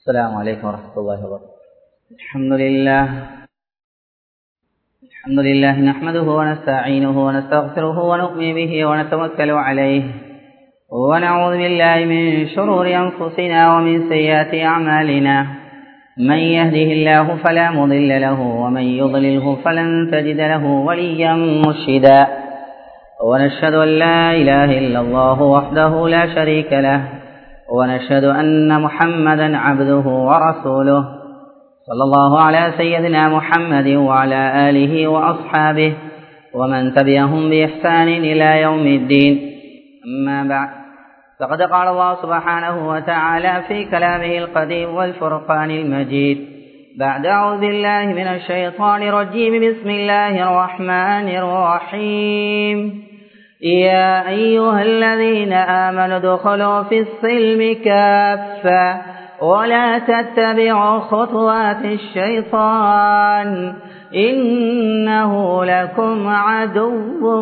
السلام عليكم ورحمة الله وبركاته الحمد لله الحمد لله نحمده ونستعينه ونستغفره ونؤمن به ونتوكل عليه ونعوذ بالله من شرور أنفسنا ومن سيئات أعمالنا من يهده الله فلا مضل له ومن يضلله فلن تجد له وليا مرشدا ونشهد أن لا إله إلا الله وحده لا شريك له ونشهد أن محمدا عبده ورسوله صلى الله على سيدنا محمد وعلى آله وأصحابه ومن تبعهم بإحسان إلى يوم الدين أما بعد فقد قال الله سبحانه وتعالى في كلامه القديم والفرقان المجيد بعد أعوذ بالله من الشيطان الرجيم بسم الله الرحمن الرحيم يا أيها الذين آمنوا ادخلوا في السلم كافة ولا تتبعوا خطوات الشيطان إنه لكم عدو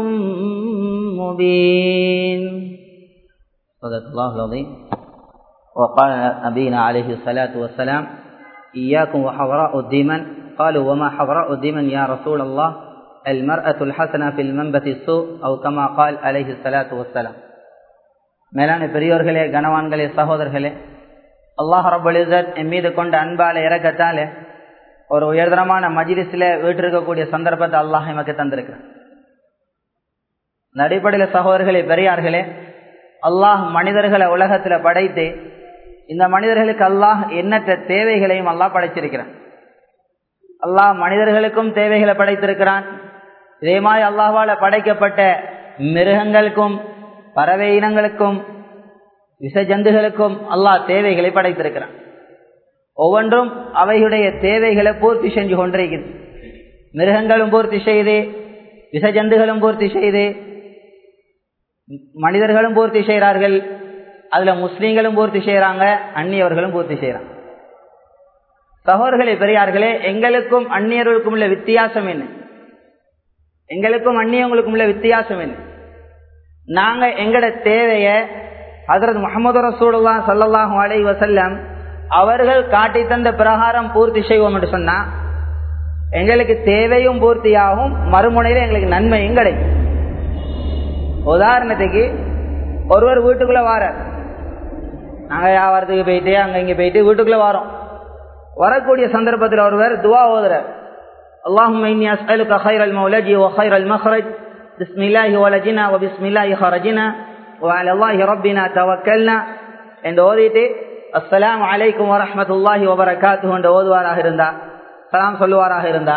مبين صدق الله العظيم وقال نبينا عليه الصلاة والسلام إياكم وحضراء الدمن قالوا وما حضراء الدمن يا رسول الله المرأة الحسنة في المنبت السوء أو كما قال عليه الصلاة والسلام மேலான பெரியோர்களே கனவான்களே சகோதரர்களே அல்லாஹ் ரபுலிசத் என் மீது கொண்ட அன்பால இறக்கத்தால ஒரு உயர்தரமான மஜிலிஸில் வீட்டிருக்கக்கூடிய சந்தர்ப்பத்தை அல்லாஹ் எமக்கு தந்திருக்கிறான் இந்த அடிப்படையில் சகோதரர்களே பெரியார்களே அல்லாஹ் மனிதர்களை உலகத்தில் படைத்து இந்த மனிதர்களுக்கு அல்லாஹ் எண்ணற்ற தேவைகளையும் அல்லாஹ் படைச்சிருக்கிறான் அல்லாஹ் மனிதர்களுக்கும் தேவைகளை படைத்திருக்கிறான் இதே மாதிரி அல்லாஹால படைக்கப்பட்ட மிருகங்களுக்கும் பறவை இனங்களுக்கும் விச ஜந்துகளுக்கும் அல்லாஹ் தேவைகளை படைத்திருக்கிறான் ஒவ்வொன்றும் அவையுடைய தேவைகளை பூர்த்தி செஞ்சு கொண்டிருக்கிறது மிருகங்களும் பூர்த்தி செய்து விச ஜந்துகளும் பூர்த்தி செய்து மனிதர்களும் பூர்த்தி செய்கிறார்கள் அதுல முஸ்லீம்களும் பூர்த்தி செய்யறாங்க அந்நியவர்களும் பூர்த்தி செய்யறாங்க சகோதர்களே பெரியார்களே எங்களுக்கும் அந்நியர்களுக்கும் உள்ள வித்தியாசம் என்ன எங்களுக்கும் அந்நியவங்களுக்கும் உள்ள வித்தியாசம் என்ன நாங்க எங்கட தேவைய ஹசரத் முகமது ரசூலுல்லா சல்லாஹூ அலை வசல்லம் அவர்கள் காட்டி தந்த பிரகாரம் பூர்த்தி செய்வோம் என்று சொன்னா எங்களுக்கு தேவையும் பூர்த்தியாகும் மறுமுனையில எங்களுக்கு நன்மையும் கிடைக்கும் உதாரணத்துக்கு ஒருவர் வீட்டுக்குள்ள வாரார் நாங்க வியாபாரத்துக்கு போயிட்டு அங்க இங்க போயிட்டு வீட்டுக்குள்ள வரோம் வரக்கூடிய சந்தர்ப்பத்தில் ஒருவர் துவா ஓதுறார் اللهم إني أسألك خير المولج وخير المخرج بسم الله ولجنا وبسم الله خرجنا وعلى الله ربنا توكلنا என்று ஓதிட்டு அஸ்ஸலாம் அலைக்கும் வரஹமத்துல்லாஹி வபரகாத்து என்று ஓதுவாராக இருந்தா சலாம் சொல்லுவாராக இருந்தா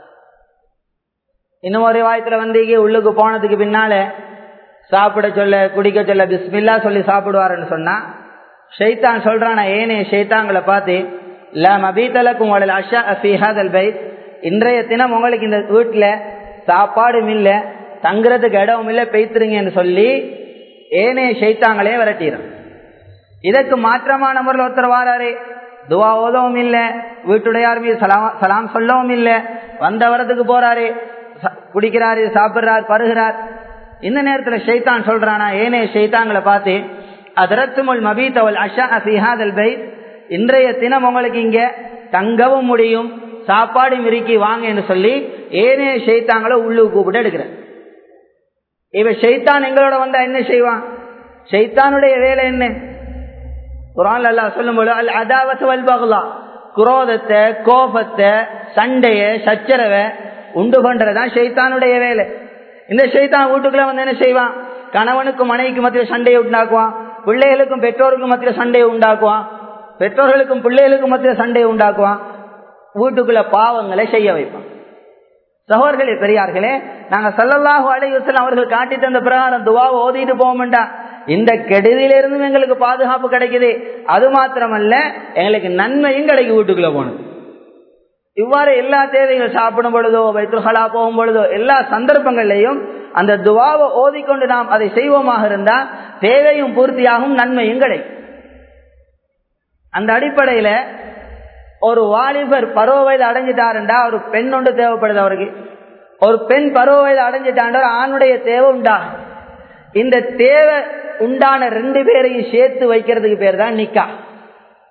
இன்னும் ஒரு வாயத்துல வந்து உள்ளுக்கு போனதுக்கு பின்னால சாப்பிட சொல்ல குடிக்க சொல்ல பிஸ்மில்லா சொல்லி சாப்பிடுவாருன்னு சொன்னா ஷைத்தான் சொல்றானா ஏனே ஷைத்தாங்களை பார்த்து மபீத்தலக்கும் அஷா அஃபிஹாதல் பைத் இன்றைய தினம் உங்களுக்கு இந்த வீட்டில் சாப்பாடும் இல்லை தங்குறதுக்கு இடமும் இல்லை பெய்த்துருங்கன்னு சொல்லி ஏனைய ஷைத்தாங்களே விரட்டிடும் இதற்கு மாற்றமான முறையில் ஒருத்தர் வாராரு துவா ஓதவும் இல்லை வீட்டுடையார் மீது சலாம் சலாம் சொல்லவும் இல்லை வந்த வரத்துக்கு போறாரு குடிக்கிறாரு சாப்பிட்றார் பருகிறார் இந்த நேரத்தில் ஷைத்தான் சொல்றானா ஏனைய ஷைத்தாங்களை பார்த்து அதரத்துமுல் மபீத்தவல் அஷா அசிஹாதல் பைத் இன்றைய தினம் உங்களுக்கு இங்க தங்கவும் முடியும் சாப்பாடு மிருக்கி வாங்கன்னு சொல்லி ஏனைய ஷைத்தாங்களை உள்ளுக்கு கூப்பிட்டு எடுக்கிறேன் இவ ஷைத்தான் எங்களோட வந்தா என்ன செய்வான் ஷைத்தானுடைய வேலை என்ன குரான் அல்லா சொல்லும்போது அல் அதாவத் வல்பகுலா குரோதத்தை கோபத்தை சண்டைய சச்சரவை உண்டு பண்றதுதான் ஷைத்தானுடைய வேலை இந்த ஷைத்தான் வீட்டுக்குள்ள வந்து என்ன செய்வான் கணவனுக்கும் மனைவிக்கும் மத்தியில் சண்டையை உண்டாக்குவான் பிள்ளைகளுக்கும் பெற்றோருக்கும் மத்தியில் சண்டையை உண்டாக்குவான் பெற்றோர்களுக்கும் பிள்ளைகளுக்கும் மத்தியில் சண்டையை உண்டாக்குவான் வீட்டுக்குள்ள பாவங்களை செய்ய வைப்பான் சகோதர்களே பெரியார்களே நாங்க சல்லல்லாஹு அலைவசம் அவர்கள் காட்டி தந்த பிரகாரம் துவாவை ஓதிட்டு போவோம்டா இந்த கெடுதியிலிருந்தும் எங்களுக்கு பாதுகாப்பு கிடைக்குது அது மாத்திரமல்ல எங்களுக்கு நன்மையும் கிடைக்கும் வீட்டுக்குள்ள போனது இவ்வாறு எல்லா தேவைகள் சாப்பிடும் பொழுதோ வைத்துகளா போகும் பொழுதோ எல்லா சந்தர்ப்பங்கள்லையும் அந்த துவாவை ஓதிக்கொண்டு நாம் அதை செய்வோமாக இருந்தா தேவையும் பூர்த்தியாகும் நன்மையும் கிடைக்கும் அந்த அடிப்படையில ஒரு வாலிபர் பருவ வயது அடைஞ்சிட்டாருண்டா ஒரு பெண் ஒன்று தேவைப்படுது அவருக்கு ஒரு பெண் பருவ வயது அடைஞ்சிட்டாண்ட ஒரு ஆணுடைய தேவை உண்டாகும் இந்த தேவை உண்டான ரெண்டு பேரையும் சேர்த்து வைக்கிறதுக்கு பேர் தான் நிக்கா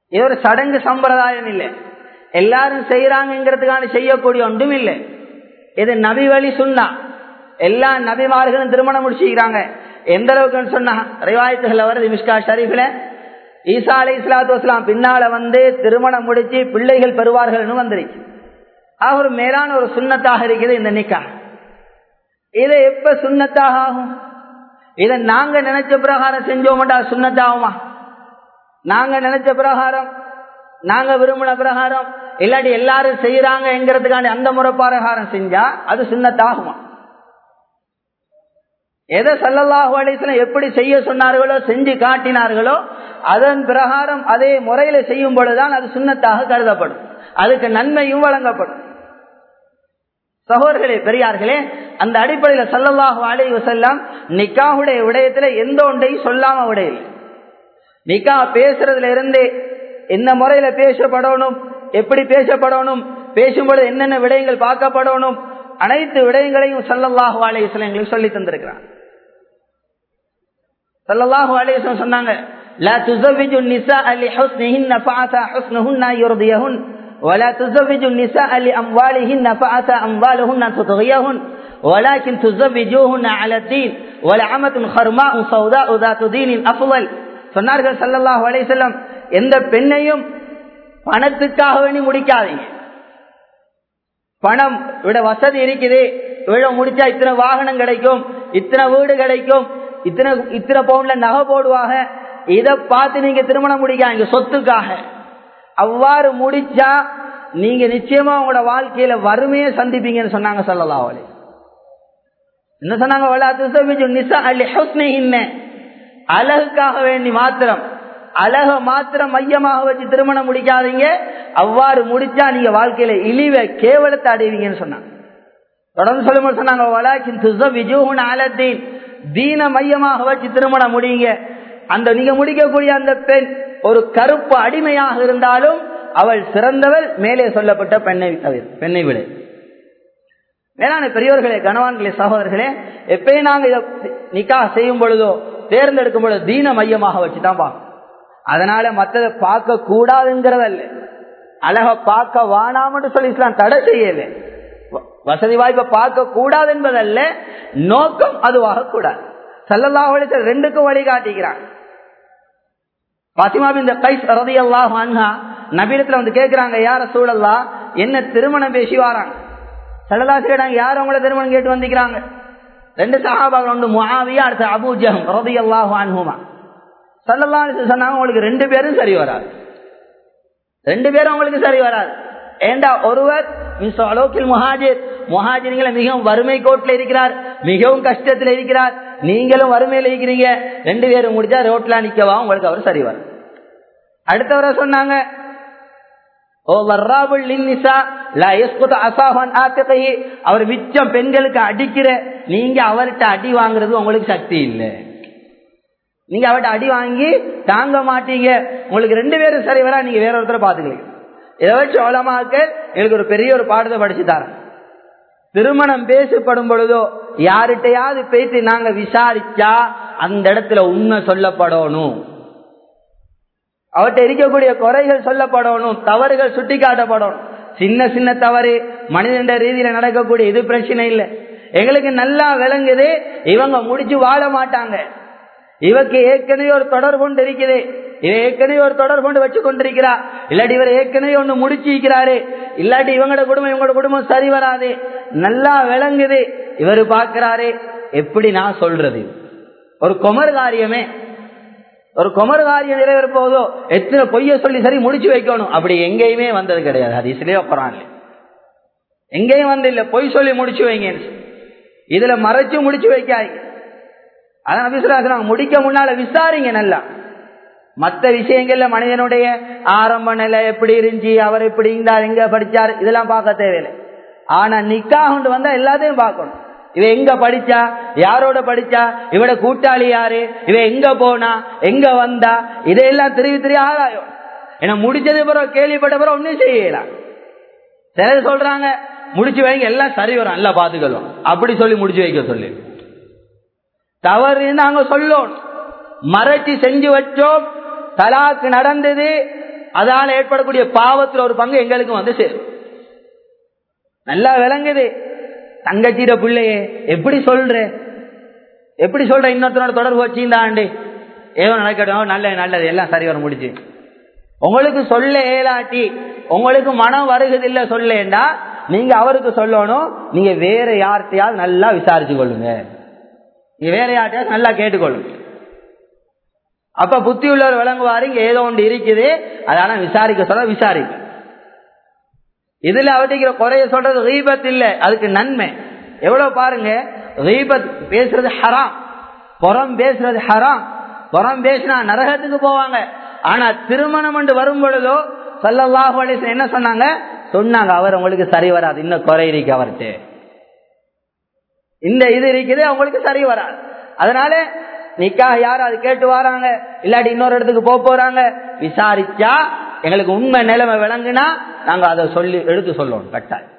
இது ஒரு சடங்கு சம்பிரதாயம் இல்லை எல்லாரும் செய்யறாங்கிறதுக்கான செய்யக்கூடிய ஒன்றும் இல்லை இது நபி வழி சுண்ணா எல்லா நபிமார்களும் திருமணம் முடிச்சுக்கிறாங்க எந்த அளவுக்குன்னு சொன்னா ரிவாயத்துகள் வருது மிஷ்கா ஷரீஃபில் ஈசா அலி இஸ்லாத்து வஸ்லாம் பின்னால வந்து திருமணம் முடிச்சு பிள்ளைகள் பெறுவார்கள்னு வந்துருச்சு ஆக ஒரு மேலான ஒரு சுண்ணத்தாக இருக்குது இந்த நிக்கா இதை எப்ப சுண்ணத்தாக ஆகும் இதை நாங்க நினைச்ச பிரகாரம் செஞ்சோம்டா சுண்ணத்தாகுமா நாங்க நினைச்ச பிரகாரம் நாங்க விரும்பின பிரகாரம் இல்லாட்டி எல்லாரும் செய்யறாங்கிறதுக்காண்டி அந்த முறை பிரகாரம் செஞ்சா அது சுண்ணத்தாகுமா எதை சல்லல்லாஹு அலிஸ்லாம் எப்படி செய்ய சொன்னார்களோ செஞ்சு காட்டினார்களோ அதன் பிரகாரம் அதே முறையில செய்யும் பொழுதுதான் அது சுண்ணத்தாக கருதப்படும் அதுக்கு நன்மையும் வழங்கப்படும் சகோதர்களே பெரியார்களே அந்த அடிப்படையில சல்லல்லாஹு அலி வசல்லாம் நிக்காவுடைய விடயத்துல எந்த ஒன்றையும் சொல்லாம விடையில்லை நிக்கா பேசுறதுல இருந்தே என்ன முறையில பேசப்படணும் எப்படி பேசப்படணும் பேசும்பொழுது என்னென்ன விடயங்கள் பார்க்கப்படணும் அனைத்து விடயங்களையும் சல்லல்லாஹு அலி எங்களுக்கு சொல்லி தந்திருக்கிறான் சல்லல்லாஹு அலைஹி சொன்னாங்க لا تزوج النساء لحسنهن فعسى حسنهن يرضيهن ولا تزوج النساء لأموالهن فعسى أموالهن تطغيهن ولكن تزوجوهن على الدين ولعمة خرماء سوداء ذات دين أفضل சொன்னார்கள் சல்லல்லாஹு அலைஹி வஸல்லம் எந்த பெண்ணையும் பணத்துக்காக வேண்டி முடிக்காதீங்க பணம் விட வசதி இருக்குது விட முடிச்சா இத்தனை வாகனம் கிடைக்கும் இத்தனை வீடு கிடைக்கும் இத்தனை இத்தனை பவுன்ல நகை போடுவாங்க இதை பார்த்து நீங்க திருமணம் முடிக்காங்க சொத்துக்காக அவ்வாறு முடிச்சா நீங்க நிச்சயமா உங்களோட வாழ்க்கையில வறுமையை சந்திப்பீங்கன்னு சொன்னாங்க சொல்லலாம் அவளே என்ன சொன்னாங்க அழகுக்காக வேண்டி மாத்திரம் அழக மாத்திரம் மையமாக வச்சு திருமணம் முடிக்காதீங்க அவ்வாறு முடிச்சா நீங்க வாழ்க்கையில இழிவ கேவலத்தை அடைவீங்கன்னு சொன்னாங்க தொடர்ந்து சொல்லும்போது சொன்னாங்க தீன மையமாக வச்சு திருமணம் முடியுங்க அந்த நீங்க முடிக்கக்கூடிய அந்த பெண் ஒரு கருப்பு அடிமையாக இருந்தாலும் அவள் சிறந்தவள் மேலே சொல்லப்பட்ட பெண்ணை தவிர பெண்ணை விட மேலான பெரியோர்களே கணவான்களே சகோதரர்களே எப்பயும் நாங்க இதை நிக்கா செய்யும் பொழுதோ தேர்ந்தெடுக்கும் பொழுது தீன மையமாக வச்சுதான் பார்க்கணும் அதனால மற்றதை பார்க்க கூடாதுங்கிறதல்ல அழக பார்க்க வானாம்னு சொல்லி இஸ்லாம் தடை செய்யல வசதி வாய்ப்பை பார்க்க கூடாது என்பதல்ல நோக்கம் அதுவாக கூடாது சல்லல்லாஹ் ரெண்டுக்கும் வழி காட்டிக்கிறான் பாத்திமா இந்த கைஸ் ரதி அல்லாஹ் நபீரத்துல வந்து கேட்கிறாங்க யார சூழல்லா என்ன திருமணம் பேசி வராங்க சல்லல்லா கேட்டாங்க யார் அவங்கள திருமணம் கேட்டு வந்திக்கிறாங்க ரெண்டு சகாபாக்கள் ஒன்று முகாவியா அடுத்த அபூஜகம் ரதி அல்லாஹ் அன்ஹுமா சல்லல்லா சொன்னாங்க உங்களுக்கு ரெண்டு பேரும் சரி வராது ரெண்டு பேரும் உங்களுக்கு சரி வராது ஏண்டா ஒருவர் அளவுக்கில் முஹாஜிர் முஹாஜிர்களை மிகவும் வறுமை கோட்டில் இருக்கிறார் மிகவும் கஷ்டத்தில் இருக்கிறார் நீங்களும் வறுமையில் இருக்கிறீங்க ரெண்டு பேரும் முடிச்சா ரோட்ல நிக்கவா உங்களுக்கு அவர் சரி வரும் அடுத்தவரை சொன்னாங்க அவர் மிச்சம் பெண்களுக்கு அடிக்கிற நீங்க அவர்கிட்ட அடி வாங்குறது உங்களுக்கு சக்தி இல்லை நீங்க அவர்கிட்ட அடி வாங்கி தாங்க மாட்டீங்க உங்களுக்கு ரெண்டு பேரும் சரி வரா நீங்க வேற ஒருத்தரை பாத்துக்கலாம் இதை வச்சு ஓலமாக்கள் எங்களுக்கு ஒரு பெரிய ஒரு பாடத்தை படிச்சு தரேன் திருமணம் பேசப்படும் பொழுதோ யார்கிட்டையாவது பேசி நாங்க விசாரிச்சா அந்த இடத்துல உண்மை சொல்லப்படணும் அவர்கிட்ட இருக்கக்கூடிய குறைகள் சொல்லப்படணும் தவறுகள் சுட்டி காட்டப்படணும் சின்ன சின்ன தவறு மனிதன் ரீதியில நடக்கக்கூடிய இது பிரச்சனை இல்லை எங்களுக்கு நல்லா விளங்குது இவங்க முடிச்சு வாழ மாட்டாங்க இவக்கு ஏற்கனவே ஒரு தொடர் கொண்டு இருக்குது இவ ஏற்கனவே ஒரு தொடர் கொண்டு வச்சு கொண்டிருக்கிறா இல்லாட்டி இவர் ஏற்கனவே ஒண்ணு முடிச்சிருக்கிறாரு இல்லாட்டி இவங்களோட குடும்பம் இவங்களோட குடும்பம் சரி வராது நல்லா விளங்குது இவர் பாக்குறாரு எப்படி நான் சொல்றது ஒரு குமர் காரியமே ஒரு குமர் காரியம் நிறைவேற போதோ எத்தனை பொய்ய சொல்லி சரி முடிச்சு வைக்கணும் அப்படி எங்கேயுமே வந்தது கிடையாது அது இதுலயே உட்காரான் எங்கேயும் வந்து இல்ல பொய் சொல்லி முடிச்சு வைங்க இதுல மறைச்சு முடிச்சு வைக்காதீங்க அதான் விசுவாசம் முடிக்க முன்னால விசாரிங்க நல்லா மற்ற விஷயங்கள்ல மனிதனுடைய ஆரம்ப நிலை எப்படி இருந்துச்சு அவர் எப்படி இருந்தார் எங்க படிச்சார் இதெல்லாம் பார்க்க தேவையில்லை ஆனா நிக்கா கொண்டு வந்தா எல்லாத்தையும் பார்க்கணும் இவ எங்க படிச்சா யாரோட படிச்சா இவட கூட்டாளி யாரு இவ எங்க போனா எங்க வந்தா இதையெல்லாம் திரும்பி திரும்பி ஆராயும் ஏன்னா முடிச்சது பிறகு கேள்விப்பட்ட பிறகு ஒன்னும் செய்யலாம் சிலர் சொல்றாங்க முடிச்சு வைங்க எல்லாம் சரி வரும் நல்லா பாத்துக்கலாம் அப்படி சொல்லி முடிச்சு வைக்க சொல்லி தவறு நாங்க சொல்லணும் மறைச்சு செஞ்சு வச்சோம் தலாக்கு நடந்தது அதால ஏற்படக்கூடிய பாவத்துல ஒரு பங்கு எங்களுக்கு வந்து சேரும் நல்லா விளங்குது தங்கச்சிட பிள்ளையே எப்படி சொல்ற எப்படி சொல்ற இன்னொருத்தனோட தொடர்பு வச்சிருந்தாண்டு ஏதோ நடக்கட்டும் நல்ல நல்லது எல்லாம் சரி வர முடிச்சு உங்களுக்கு சொல்ல ஏலாட்டி உங்களுக்கு மனம் வருகுதில்ல சொல்லேண்டா நீங்க அவருக்கு சொல்லணும் நீங்க வேற யார்கிட்டயாவது நல்லா விசாரிச்சு கொள்ளுங்க நீங்க வேற யார்கிட்டயாவது நல்லா கேட்டுக்கொள்ளுங்க அப்ப புத்தி உள்ளவர் விளங்குவாரு இங்க ஏதோ ஒன்று இருக்குது அதனால விசாரிக்க சொல்ல விசாரிக்க இதுல அவதிக்கிற குறைய சொல்றது ரீபத் இல்ல அதுக்கு நன்மை எவ்வளவு பாருங்க ரீபத் பேசுறது ஹராம் புறம் பேசுறது ஹராம் புறம் பேசினா நரகத்துக்கு போவாங்க ஆனா திருமணம் என்று வரும் பொழுதோ சல்லல்லாஹு அலைஹி என்ன சொன்னாங்க சொன்னாங்க அவர் உங்களுக்கு சரி வராது இன்னும் குறை இருக்கு அவர்கிட்ட இந்த இது இருக்குது அவங்களுக்கு சரி வராது அதனால நிக்காக யாரும் அது கேட்டு வராங்க இல்லாட்டி இன்னொரு இடத்துக்கு போக போறாங்க விசாரிச்சா எங்களுக்கு உண்மை நிலைமை விளங்குனா நாங்க அதை சொல்லி எடுத்து சொல்லணும் கட்டாயம்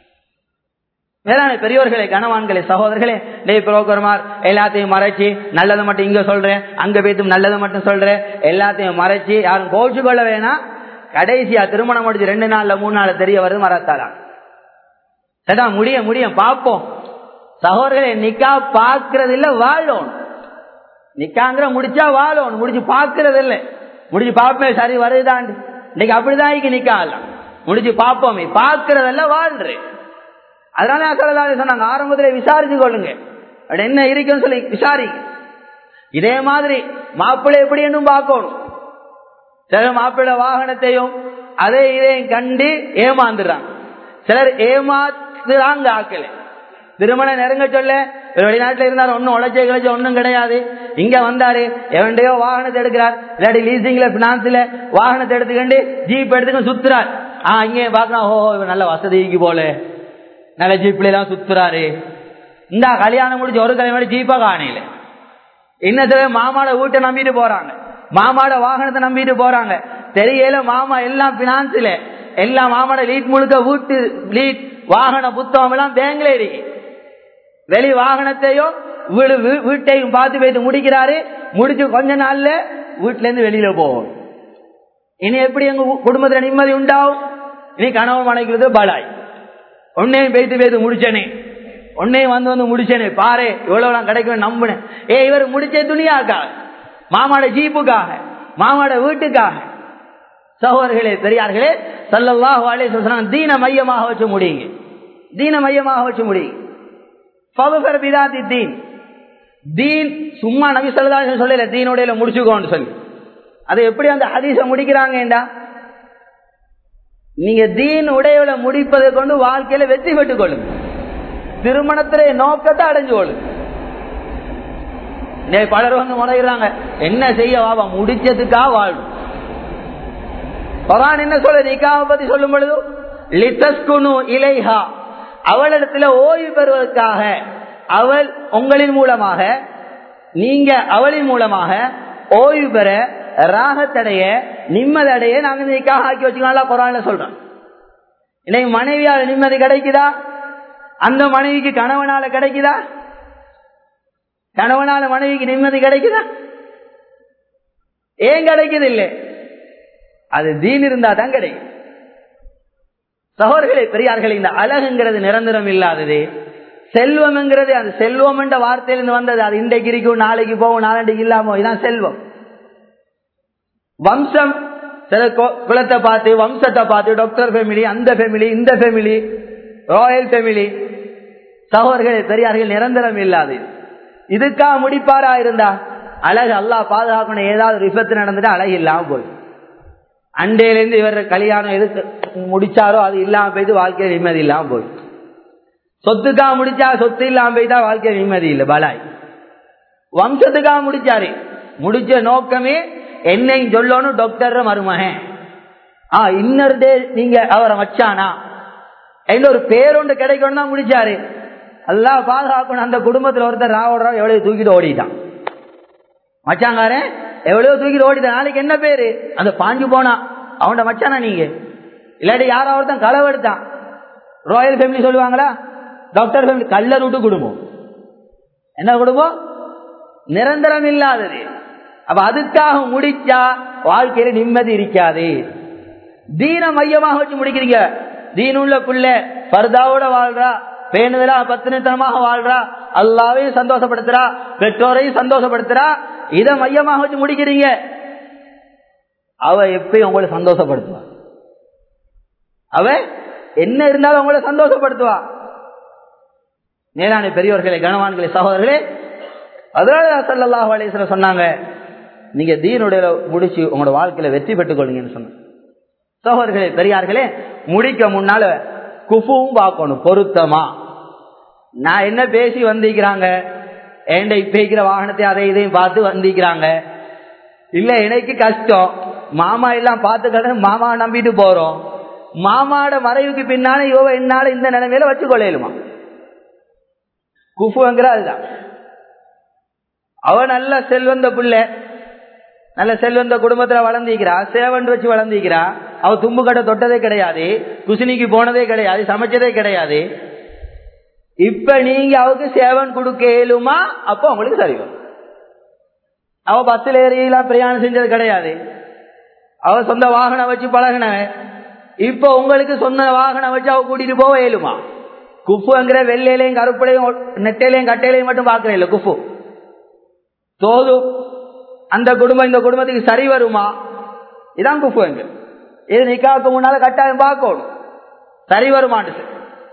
மேலான பெரியோர்களே கனவான்களே சகோதரர்களே டே புரோக்கர்மார் எல்லாத்தையும் மறைச்சு நல்லதை மட்டும் இங்க சொல்றேன் அங்க போய்த்தும் நல்லதை மட்டும் சொல்றேன் எல்லாத்தையும் மறைச்சு யாரும் கோச்சு கொள்ள வேணாம் கடைசியா திருமணம் முடிச்சு ரெண்டு நாள்ல மூணு நாள் தெரிய வருது மறத்தாலாம் சரிடா முடிய முடியும் பார்ப்போம் சகோதரர்களே நிக்கா பாக்குறது இல்ல வாழும் நிக்காங்கிற முடிச்சா வாழும் முடிச்சு பாக்குறது இல்ல முடிச்சு பார்ப்பேன் சரி வருதாண்டு இன்னைக்கு அப்படிதான் இங்க நிக்கலாம் முடிச்சு பார்ப்போமே பாக்குறதல்ல வாழ்றேன் அதனால அசலாலே சொன்னாங்க ஆரம்பத்தில் விசாரிச்சு கொள்ளுங்க அப்படி என்ன இருக்குன்னு சொல்லி விசாரி இதே மாதிரி மாப்பிள்ளை எப்படி என்னும் பார்க்கணும் சில மாப்பிள்ளை வாகனத்தையும் அதே இதையும் கண்டு ஏமாந்துடுறாங்க சிலர் ஏமாத்துறாங்க ஆக்கல திருமணம் நெருங்க சொல்ல வெளிநாட்டுல இருந்தாரு ஒன்னும் உழைச்ச கிழச்ச ஒன்னும் கிடையாது இங்க வந்தாரு எவன்டையோ வாகனத்தை எடுக்கிறார் இல்லாட்டி லீசிங்ல பினான்ஸ்ல வாகனத்தை எடுத்துக்கண்டு ஜீப் எடுத்துக்க சுத்துறார் ஆஹ் இங்கே பாக்கலாம் ஓ இவன் நல்ல வசதிக்கு போல நல்ல ஜீப்ல எல்லாம் சுத்துறாரு இந்த கல்யாணம் முடிச்சு ஒரு கிழமை ஜீப்பா காணையில இன்னத்துல மாமாட வீட்டை நம்பிட்டு போறாங்க மாமாட வாகனத்தை நம்பிட்டு போறாங்க தெரியல மாமா எல்லாம் பினான்ஸ்ல எல்லாம் மாமாட லீட் முழுக்க வீட்டு லீட் வாகன புத்தகம் எல்லாம் பேங்க்ல இருக்கு வெளி வாகனத்தையும் வீடு வீட்டையும் பார்த்து போயிட்டு முடிக்கிறாரு முடிச்சு கொஞ்ச நாள்ல வீட்டுல இருந்து வெளியில போவோம் இனி எப்படி எங்க குடும்பத்துல நிம்மதி உண்டாகும் இனி கணவன் மனைக்கிறது பலாய் உன்னையும் பேத்து பேத்து முடிச்சனே உன்னையும் வந்து வந்து முடிச்சனே பாரு இவ்வளவு கிடைக்கும் நம்பினேன் ஏ இவர் முடிச்ச துணியாக்காக மாமாட ஜீப்புக்காக மாமாட வீட்டுக்காக சகோதரர்களே பெரியார்களே சல்லல்லாஹு அலைஹி வஸல்லம் தீன மையமாக வச்சு முடியுங்க தீன மையமாக வச்சு முடியுங்க ஃபதுஃபர் பிதாதி தீன் தீன் சும்மா நபி ஸல்லல்லாஹு அலைஹி சொல்லல தீனோடையில முடிச்சுக்கோன்னு சொல்லி அதை எப்படி அந்த ஹதீஸை முடிக்கிறாங்கடா நீங்க தீன் உடையவளை முடிப்பதை கொண்டு வாழ்க்கையில வெற்றி பெற்றுக் கொள்ளுங்க திருமணத்திலே நோக்கத்தை அடைஞ்சு கொள்ளுங்க பலர் வந்து முறைகிறாங்க என்ன செய்ய வாவா முடிச்சதுக்கா வாழும் பகவான் என்ன சொல்ல நிக்காவை பத்தி சொல்லும் பொழுது லித்தஸ்குனு இலைஹா அவளிடத்துல ஓய்வு பெறுவதற்காக அவள் உங்களின் மூலமாக நீங்க அவளின் மூலமாக ஓய்வு பெற ராகத்தடைய நிம்மதடைய நாங்க நிக்காக ஆக்கி வச்சுக்கலாம் குரான்ல சொல்றோம் இன்னைக்கு மனைவியால நிம்மதி கிடைக்குதா அந்த மனைவிக்கு கணவனால கிடைக்குதா கணவனால மனைவிக்கு நிம்மதி கிடைக்குதா ஏன் கிடைக்குது இல்லை அது தீன் இருந்தா தான் கிடைக்கும் சகோதரர்களே பெரியார்களே இந்த அழகுங்கிறது நிரந்தரம் இல்லாதது செல்வம்ங்கிறது அந்த செல்வம் என்ற வார்த்தையிலிருந்து வந்தது அது இன்றைக்கு இருக்கும் நாளைக்கு போகும் நாளைக்கு இல்லாம இதான் செல்வம் வம்சம் சில குலத்தை பார்த்து வம்சத்தை பார்த்து டாக்டர் ஃபேமிலி அந்த ஃபேமிலி இந்த ஃபேமிலி ராயல் ஃபேமிலி சகோதரர்களே பெரியார்கள் நிரந்தரம் இல்லாது இதுக்காக முடிப்பாரா இருந்தா அழகு அல்லாஹ் பாதுகாக்கணும் ஏதாவது விபத்து நடந்துட்டு அழகு இல்லாம போய் அண்டையிலேருந்து இவர் கல்யாணம் எது முடிச்சாரோ அது இல்லாம போயிட்டு வாழ்க்கையில் நிம்மதி இல்லாம போய் சொத்துக்காக முடிச்சா சொத்து இல்லாம போய்தா வாழ்க்கையில் நிம்மதி இல்லை பலாய் வம்சத்துக்காக முடிச்சாரு முடிச்ச நோக்கமே என்னையும் சொல்லணும் டாக்டர் மருமகன் ஆ இன்னொரு டே நீங்க அவரை வச்சானா எந்த ஒரு பேரொண்டு கிடைக்கணும் தான் முடிச்சாரு எல்லாம் பாதுகாக்கணும் அந்த குடும்பத்துல ஒருத்தர் ராவோட எவ்வளவு தூக்கிட்டு ஓடிட்டான் மச்சாங்காரன் எவ்வளவு தூக்கிட்டு ஓடிட்டான் நாளைக்கு என்ன பேரு அந்த பாஞ்சு போனா அவன்ட மச்சானா நீங்க இல்லாட்டி யாரோ ஒருத்தன் களவு எடுத்தான் ராயல் ஃபேமிலி சொல்லுவாங்களா டாக்டர் ஃபேமிலி கல்லர் விட்டு குடும்பம் என்ன குடும்பம் நிரந்தரம் இல்லாதது அப்ப அதுக்காக முடிச்சா வாழ்க்கையில நிம்மதி இருக்காது தீன மையமாக வச்சு முடிக்கிறீங்க தீனுள்ள பிள்ளை பர்தாவோட வாழ்றா பேணுதலா பத்தினித்தனமாக வாழ்றா அல்லாவையும் சந்தோஷப்படுத்துறா பெற்றோரையும் சந்தோஷப்படுத்துறா இதை மையமாக வச்சு முடிக்கிறீங்க அவ எப்பயும் உங்களை சந்தோஷப்படுத்துவா அவ என்ன இருந்தாலும் உங்களை சந்தோஷப்படுத்துவா மேலான பெரியவர்களே கனவான்களே சகோதரர்களே அதனால சல்லாஹ் அலேஸ்வர சொன்னாங்க நீங்க தீனுடைய முடிச்சு உங்களோட வாழ்க்கையில வெற்றி பெற்றுக் கொள்ளுங்கன்னு சொன்ன சகோதரர்களே பெரியார்களே முடிக்க முன்னால குஃபுவும் பார்க்கணும் பொருத்தமா நான் என்ன பேசி வந்திருக்கிறாங்க ஏண்ட இப்ப வாகனத்தை அதை இதையும் பார்த்து வந்திருக்கிறாங்க இல்ல எனக்கு கஷ்டம் மாமா எல்லாம் பார்த்து மாமா நம்பிட்டு போறோம் மாமாட மறைவுக்கு பின்னால யோவ என்னால இந்த நிலைமையில வச்சு கொள்ளையிலுமா குஃபுங்கிற அதுதான் அவ நல்ல செல்வந்த பிள்ளை நல்ல செல்வந்த குடும்பத்துல வளர்ந்திக்கிறா சேவன் வச்சு வளர்ந்திக்கிறா அவ தும்பு கடை தொட்டதே கிடையாது குசினிக்கு போனதே கிடையாது சமைச்சதே கிடையாது இப்ப நீங்க அவக்கு சேவன் கொடுக்க இயலுமா அப்போ உங்களுக்கு சரி வரும் அவ பஸ்ல ஏறியெல்லாம் பிரயாணம் செஞ்சது கிடையாது அவ சொந்த வாகனம் வச்சு பழகினவன் இப்ப உங்களுக்கு சொந்த வாகனம் வச்சு அவ கூட்டிட்டு போக இயலுமா குஃபுங்கிற வெள்ளையிலையும் கருப்புலையும் நெட்டையிலையும் கட்டையிலையும் மட்டும் பாக்குற இல்ல குஃபு தோது அந்த குடும்பம் இந்த குடும்பத்துக்கு சரி வருமா இதான் குஃபு எங்க இது நிக்காவுக்கு முன்னால கட்டாயம் பார்க்கணும் சரி வருமான்னு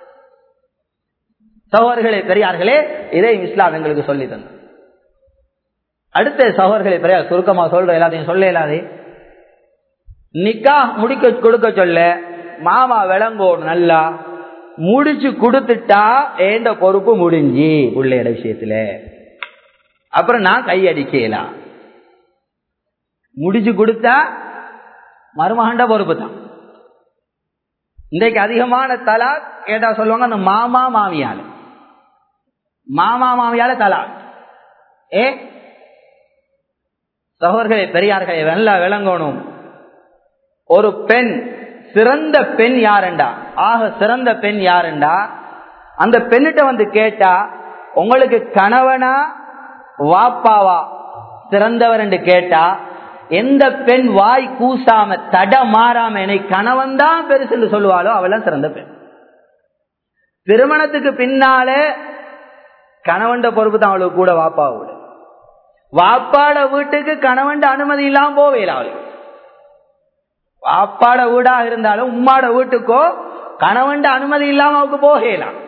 சகோதரர்களே பெரியார்களே இதை இஸ்லாம் எங்களுக்கு சொல்லி தந்த அடுத்த சகோதரர்களே பெரியார் சுருக்கமா சொல்ற எல்லாத்தையும் சொல்ல இல்லாதே நிக்கா முடிக்க கொடுக்க சொல்ல மாமா விளங்கோடும் நல்லா முடிச்சு கொடுத்துட்டா ஏண்ட பொறுப்பு முடிஞ்சு பிள்ளையோட விஷயத்துல அப்புறம் நான் கையடிக்கலாம் முடிச்சு கொடுத்தா மருமகண்ட பொறுப்பு தான் இன்றைக்கு அதிகமான தலா கேட்டா சொல்லுவாங்க அந்த மாமா மாமியால மாமா மாமியால தலா ஏ சகோதரர்களே பெரியார்களே வெள்ள விளங்கணும் ஒரு பெண் சிறந்த பெண் யாருண்டா ஆக சிறந்த பெண் யாருண்டா அந்த பெண்ணிட்ட வந்து கேட்டா உங்களுக்கு கணவனா வாப்பாவா சிறந்தவர் என்று கேட்டா எந்த பெண் வாய் கூசாம தட மாறாம என்னை கணவன் தான் பெருசு என்று சொல்லுவாளோ அவெல்லாம் சிறந்த பெண் திருமணத்துக்கு பின்னாலே கணவன் பொறுப்பு தான் அவளுக்கு கூட வாப்பாவோட வாப்பாட வீட்டுக்கு கணவன் அனுமதி இல்லாம போவேல அவளுக்கு வாப்பாட வீடாக இருந்தாலும் உம்மாட வீட்டுக்கோ கணவன் அனுமதி இல்லாம அவளுக்கு போகலாம்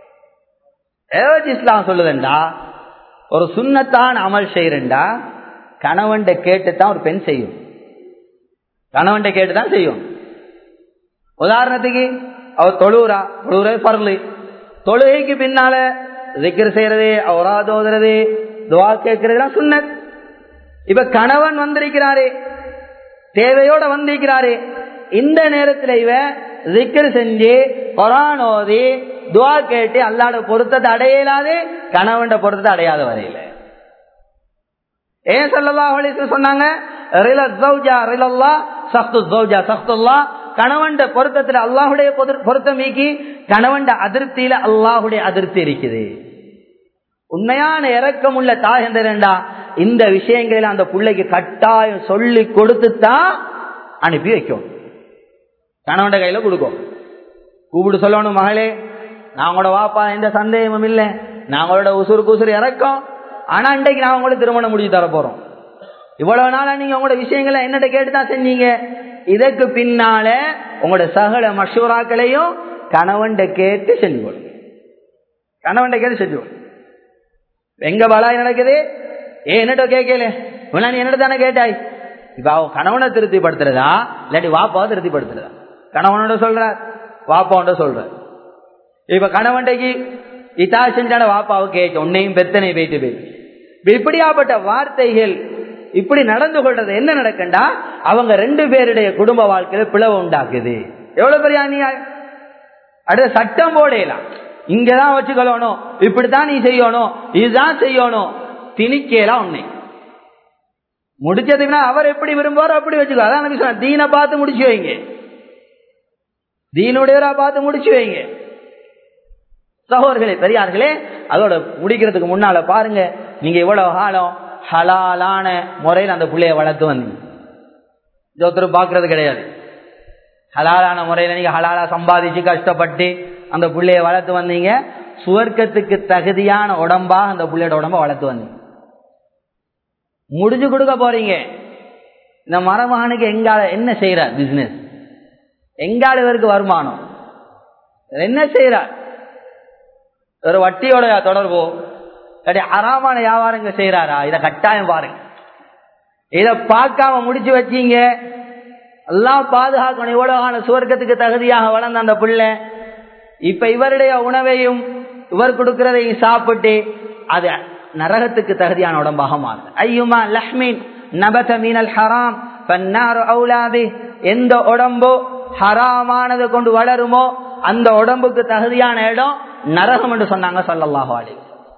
இஸ்லாம் சொல்லுதுண்டா ஒரு சுண்ணத்தான் அமல் செய்யறா கணவன் கேட்டுத்தான் ஒரு பெண் செய்யும் கணவன் கேட்டுதான் செய்யும் உதாரணத்துக்கு அவர் தொழுறா தொழுற பரலு தொழுகைக்கு பின்னால திக்கர் செய்யறது அவரா தோதுறது துவா கேட்கறதுலாம் சுண்ணத் இப்ப கணவன் வந்திருக்கிறாரே தேவையோட வந்திருக்கிறாரே இந்த நேரத்தில் இவ திக்கர் செஞ்சு கொரான் ஓதி துவா கேட்டு அல்லாட பொருத்தத்தை அடையலாது கணவன் பொருத்தத்தை அடையாத வரையில ஏன் சொல்லலா சொன்னாங்க கணவன் பொருத்தத்தில் அல்லாஹுடைய பொருத்தம் நீக்கி கணவன் அதிருப்தியில அல்லாஹுடைய அதிருப்தி இருக்குது உண்மையான இறக்கம் உள்ள தாய் என்றா இந்த விஷயங்களில் அந்த பிள்ளைக்கு கட்டாயம் சொல்லி கொடுத்துத்தான் அனுப்பி வைக்கும் கணவன் கையில கொடுக்கும் கூப்பிட்டு சொல்லணும் மகளே நான் உங்களோட வாப்பா எந்த சந்தேகமும் இல்லை நான் உங்களோட உசுறு குசுறு இறக்கம் ஆனா இன்றைக்கு நான் உங்களுக்கு திருமணம் முடிச்சு தர போறோம் இவ்வளவு நாளா நீங்க உங்களோட விஷயங்களை என்னட்ட கேட்டுதான் செஞ்சீங்க இதற்கு பின்னால உங்களோட சகல மஷூராக்களையும் கணவன் கேட்டு செஞ்சு கொடுங்க கணவன் கேட்டு செஞ்சு கொடுங்க எங்க பலாய் நடக்குது ஏ என்னட்ட கேட்கல நீ என்னட்ட தானே கேட்டாய் இப்ப அவன் கணவனை திருப்திப்படுத்துறதா இல்லாட்டி வாப்பாவை திருப்திப்படுத்துறதா கணவனோட சொல்ற வாப்பாவோட சொல்ற இப்ப கணவன்டைக்கு இதா செஞ்சான வாப்பாவை கேட்க உன்னையும் பெத்தனை போயிட்டு போயிட்டு இப்படியாப்பட்ட வார்த்தைகள் இப்படி நடந்து கொள்றது என்ன நடக்கண்டா அவங்க ரெண்டு பேருடைய குடும்ப வாழ்க்கையில பிளவு உண்டாக்குது எவ்வளவு பெரிய அநியாயம் அடுத்த சட்டம் போடலாம் இங்கதான் வச்சுக்கொள்ளணும் இப்படித்தான் நீ செய்யணும் இதுதான் செய்யணும் திணிக்கலாம் உன்னை முடிச்சதுன்னா அவர் எப்படி விரும்புவாரோ அப்படி வச்சுக்கோ அதான் தீனை பார்த்து முடிச்சு வைங்க தீனுடையவரா பார்த்து முடிச்சு வைங்க சகோதர்களே பெரியார்களே அதோட முடிக்கிறதுக்கு முன்னால பாருங்க நீங்க இவ்வளவு காலம் ஹலாலான முறையில் அந்த பிள்ளைய வளர்த்து வந்தீங்க ஒருத்தர் பாக்குறது கிடையாது ஹலாலான முறையில் நீங்க ஹலாலா சம்பாதிச்சு கஷ்டப்பட்டு அந்த பிள்ளைய வளர்த்து வந்தீங்க சுவர்க்கத்துக்கு தகுதியான உடம்பா அந்த பிள்ளையோட உடம்ப வளர்த்து வந்தீங்க முடிஞ்சு கொடுக்க போறீங்க இந்த மரமகனுக்கு எங்கால என்ன செய்யறார் பிசினஸ் எங்கால இவருக்கு வருமானம் என்ன செய்யறார் ஒரு வட்டியோட தொடர்போ இல்லாட்டி அறாமான வியாபாரங்க செய்யறாரா இதை கட்டாயம் பாருங்க இதை பார்க்காம முடிச்சு வச்சீங்க எல்லாம் பாதுகாக்கணும் இவ்வளவான சுவர்க்கத்துக்கு தகுதியாக வளர்ந்த அந்த பிள்ளை இப்ப இவருடைய உணவையும் இவர் கொடுக்கிறதையும் சாப்பிட்டு அது நரகத்துக்கு தகுதியான உடம்பாக மாறுது ஐயுமா லஹ்மீன் நபத மீனல் ஹராம் பன்னாறு அவுலாதி எந்த உடம்போ ஹராமானதை கொண்டு வளருமோ அந்த உடம்புக்கு தகுதியான இடம் நரகம் என்று சொன்னாங்க சல்லல்லாஹு அலி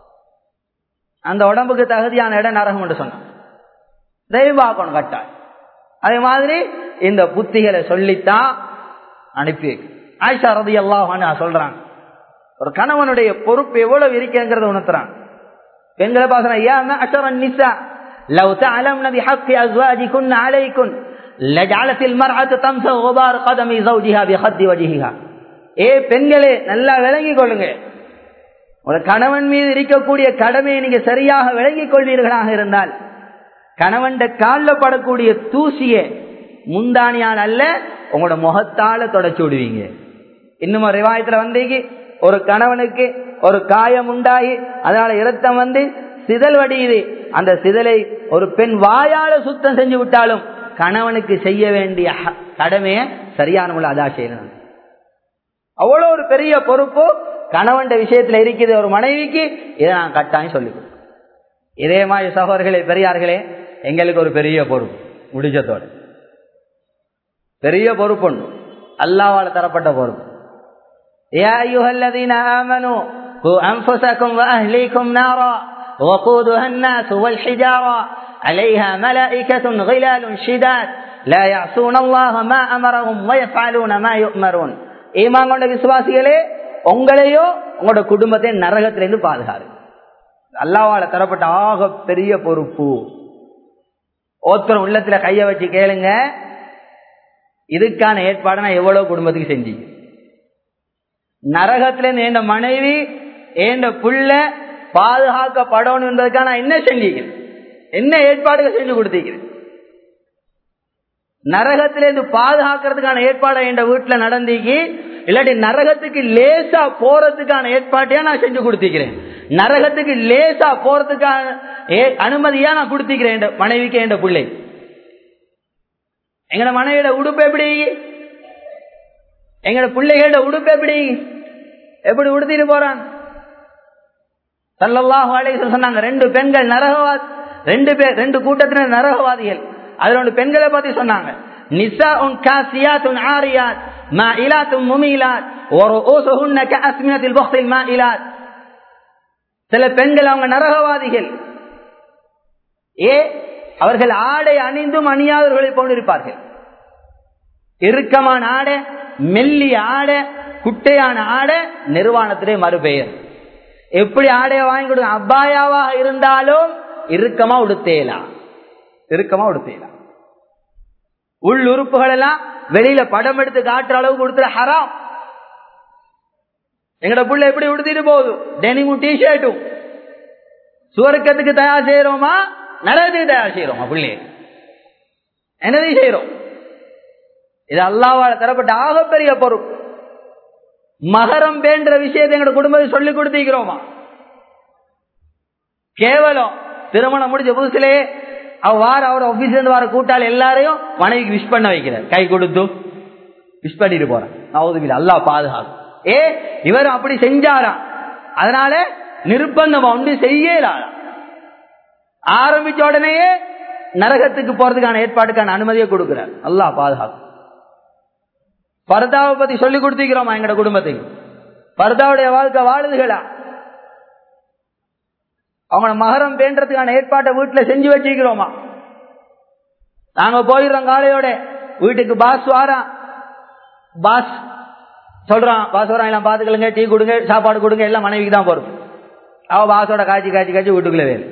அந்த உடம்புக்கு தகுதியான இடம் நரகம் என்று சொன்னாங்க தெய்வாக்கணும் கட்டாய் அதே மாதிரி இந்த புத்திகளை சொல்லித்தான் அனுப்பி ஆயிஷா ரதி அல்லாஹான்னு சொல்றாங்க ஒரு கணவனுடைய பொறுப்பு எவ்வளவு இருக்குங்கிறத உணர்த்துறாங்க பெண்களை பாக்குறேன் ஏன் அஷரன் நிசா لو تعلمن بحق أزواجكن عليكن لجعلت المرأة تمسح غبار قدم زوجها بخد وجهها ஏ பெண்களே நல்லா விளங்கிக் கொள்ளுங்க ஒரு கணவன் மீது இருக்கக்கூடிய கடமையை நீங்க சரியாக விளங்கிக் கொள்வீர்களாக இருந்தால் கணவன் காலில் படக்கூடிய தூசிய முந்தானியால் அல்ல உங்களோட முகத்தால தொடச்சு விடுவீங்க இன்னும் ஒரு ரிவாயத்துல வந்தீங்க ஒரு கணவனுக்கு ஒரு காயம் உண்டாகி அதனால இரத்தம் வந்து சிதல் வடியுது அந்த சிதலை ஒரு பெண் வாயால சுத்தம் செஞ்சு விட்டாலும் கணவனுக்கு செய்ய வேண்டிய கடமையை சரியான முறை அதா செய்யணும் அவ்வளவு ஒரு பெரிய பொறுப்பு கணவன் விஷயத்துல இருக்குது ஒரு மனைவிக்கு இதை நான் கட்டாயம் சொல்லிக் கொடுப்பேன் இதே மாதிரி சகோதரர்களே பெரியார்களே எங்களுக்கு ஒரு பெரிய பொறுப்பு முடிச்சத்தோடு பெரிய பொறுப்பு உண்டு அல்லாவால் தரப்பட்ட பொறுப்பு يا أيها الذين آمنوا قوا أنفسكم وأهليكم نارا وقودها الناس والحجارة عليها ملائكة غلال شداد لا يعصون الله ما أمرهم ويفعلون ما يؤمرون ஈமான் கொண்ட விசுவாசிகளே உங்களையோ உங்களோட குடும்பத்தை நரகத்திலிருந்து பாதுகாரு அல்லாவால தரப்பட்ட ஆக பெரிய பொறுப்பு ஒருத்தர் உள்ளத்துல கைய வச்சு கேளுங்க இதுக்கான ஏற்பாடு நான் எவ்வளவு குடும்பத்துக்கு செஞ்சீங்க நரகத்திலிருந்து என் மனைவி என் புள்ள பாதுகாக்கப்படணும் என்பதற்காக நான் என்ன செஞ்சிக்கிறேன் என்ன ஏற்பாடுகள் செஞ்சு கொடுத்திருக்கிறேன் நரகத்திலிருந்து பாதுகாக்கிறதுக்கான ஏற்பாடு என் வீட்டுல நடந்தீங்க இல்லாட்டி நரகத்துக்கு லேசா போறதுக்கான ஏற்பாட்டையா நான் செஞ்சு கொடுத்திருக்கிறேன் நரகத்துக்கு லேசா போறதுக்கான அனுமதியா நான் கொடுத்திருக்கிறேன் மனைவிக்கு என் பிள்ளை எங்கட மனைவியோட உடுப்பு எப்படி எங்கட பிள்ளைகளோட உடுப்பு எப்படி எப்படி உடுத்திட்டு போறான் சல்லல்லாஹு அலைஹி சொன்னாங்க ரெண்டு பெண்கள் நரகவாதி ரெண்டு பேர் ரெண்டு கூட்டத்தினர் நரகவாதிகள் அதுல ஒன்று பெண்களை பத்தி சொன்னாங்க நிசா உன் காசியாத் உன் ஆரியாத் மா இலாத் உன் முமிலாத் ஒரு ஓசுஹுன்ன கஸ்மினத்தில் பக்தில் மா இலாத் சில பெண்கள் அவங்க நரகவாதிகள் ஏ அவர்கள் ஆடை அணிந்தும் அணியாதவர்களை போன்றிருப்பார்கள் இறுக்கமான ஆடை மெல்லிய ஆடை குட்டையான ஆடை நிர்வாணத்திலே மறுபெயர் எப்படி ஆடைய வாங்கி கொடுங்க அப்பாயாவாக இருந்தாலும் இறுக்கமா உடுத்தேலாம் இறுக்கமா உடுத்தேலாம் உள் உறுப்புகள் எல்லாம் வெளியில படம் எடுத்து காட்டுற அளவுக்கு கொடுத்துற ஹராம் எங்கட புள்ள எப்படி உடுத்திட்டு போகுது டெனிமும் டிஷர்ட்டும் சுவர்க்கத்துக்கு தயார் செய்யறோமா நரகத்துக்கு தயார் செய்யறோமா புள்ளே என்னதையும் செய்யறோம் இது அல்லாவால தரப்பட்ட ஆகப்பெரிய பொறுப்பு மகரம் வேண்ட விஷயத்தை எங்க குடும்பத்தை சொல்லி கொடுத்திருக்கிறோமா கேவலம் திருமணம் முடிஞ்ச புதுசிலே வார அவர் ஆபீஸ்ல இருந்து வர கூட்டாளி எல்லாரையும் மனைவிக்கு விஷ் பண்ண வைக்கிறார் கை கொடுத்து விஷ் பண்ணிட்டு போறேன் நவதுபில் அல்லா பாதுகாக்கும் ஏ இவர் அப்படி செஞ்சாராம் அதனால நிர்பந்தம் ஒன்று செய்யலாம் ஆரம்பிச்ச உடனேயே நரகத்துக்கு போறதுக்கான ஏற்பாட்டுக்கான அனுமதியை கொடுக்கிறார் அல்லா பாதுகாக்கும் பர்தாவை பத்தி சொல்லி கொடுத்திருக்கிறோமா எங்கட குடும்பத்துக்கு பர்தாவுடைய வாழ்க்கை வாழுதுகளா அவங்க மகரம் பேன்றதுக்கான ஏற்பாட்டை வீட்டுல செஞ்சு வச்சிருக்கிறோமா நாங்க போயிடுறோம் காலையோட வீட்டுக்கு பாஸ் வாரான் பாஸ் சொல்றான் பாஸ் வரான் எல்லாம் பாத்துக்கலுங்க டீ கொடுங்க சாப்பாடு கொடுங்க எல்லாம் மனைவிக்கு தான் போறோம் அவ பாஸோட காய்ச்சி காய்ச்சி காய்ச்சி வீட்டுக்குள்ள வேறு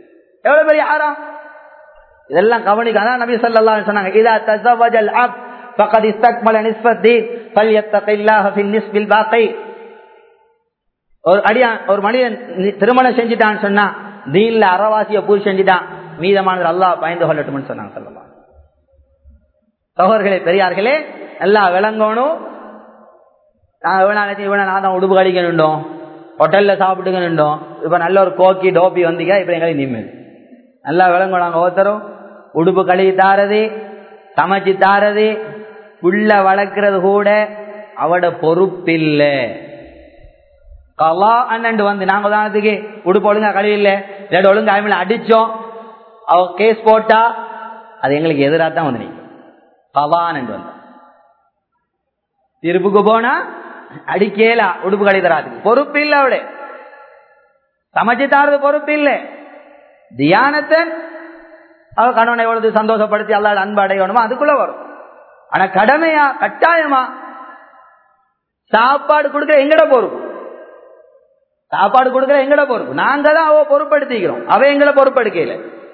எவ்வளவு பெரிய ஆறாம் இதெல்லாம் கவனிக்க அதான் நபி சொல்லலாம் சொன்னாங்க இதா தசவஜல் அப் فقد استكمل نصف الدين فليتق الله في النصف الباقي ஒரு அடியான் ஒரு மனிதன் நி- திருமணம் செஞ்சுட்டான்னு சொன்னா தீன்ல அறவாசிய பூ செஞ்சுட்டான் மீதமானது அல்லாஹ் பயந்து கொள்ளட்டும்னு சொன்னாங்க சொல்லலாம் சகோதரர்களே பெரியார்களே எல்லாம் விளங்கணும் நான் இவனா இவனை நான் தான் உடுப்பு கடிக்கணுண்டோம் ஹோட்டல்ல சாப்பிட்டுக்கணுண்டோம் இப்ப நல்ல ஒரு கோக்கி டோப்பி வந்தீங்க இப்ப எங்களுக்கு நிம்மதி நல்லா விளங்கணும் நாங்க ஒருத்தரும் உடுப்பு கழுவி தாரது சமைச்சு தாரது புள்ள வளர்க்கறது கூட அவட பொறுப்பில்லை கலா அண்ணன் வந்து நாங்க உதாரணத்துக்கு உடுப்பு ஒழுங்கா கழுவி இல்ல இல்லாட்டி ஒழுங்கா அவங்கள அடிச்சோம் அவ கேஸ் போட்டா அது எங்களுக்கு எதிராக தான் வந்து நிற்கும் கலான்னு வந்தா திருப்புக்கு போனா அடிக்கேலா உடுப்பு கழி தராதுக்கு பொறுப்பு இல்ல அவளே சமைச்சு தாரது பொறுப்பு இல்லை தியானத்தை அவ கணவனை எவ்வளவு சந்தோஷப்படுத்தி அல்லாட அன்பு அடையணுமோ அதுக்குள்ள வரும் ஆனா கடமையா கட்டாயமா சாப்பாடு கொடுக்கிற எங்கட பொறுப்பு சாப்பாடு கொடுக்கிற எங்கட பொறுப்பு நாங்க தான் அவ பொறுப்படுத்திக்கிறோம் அவ எங்களை பொறுப்படுக்கல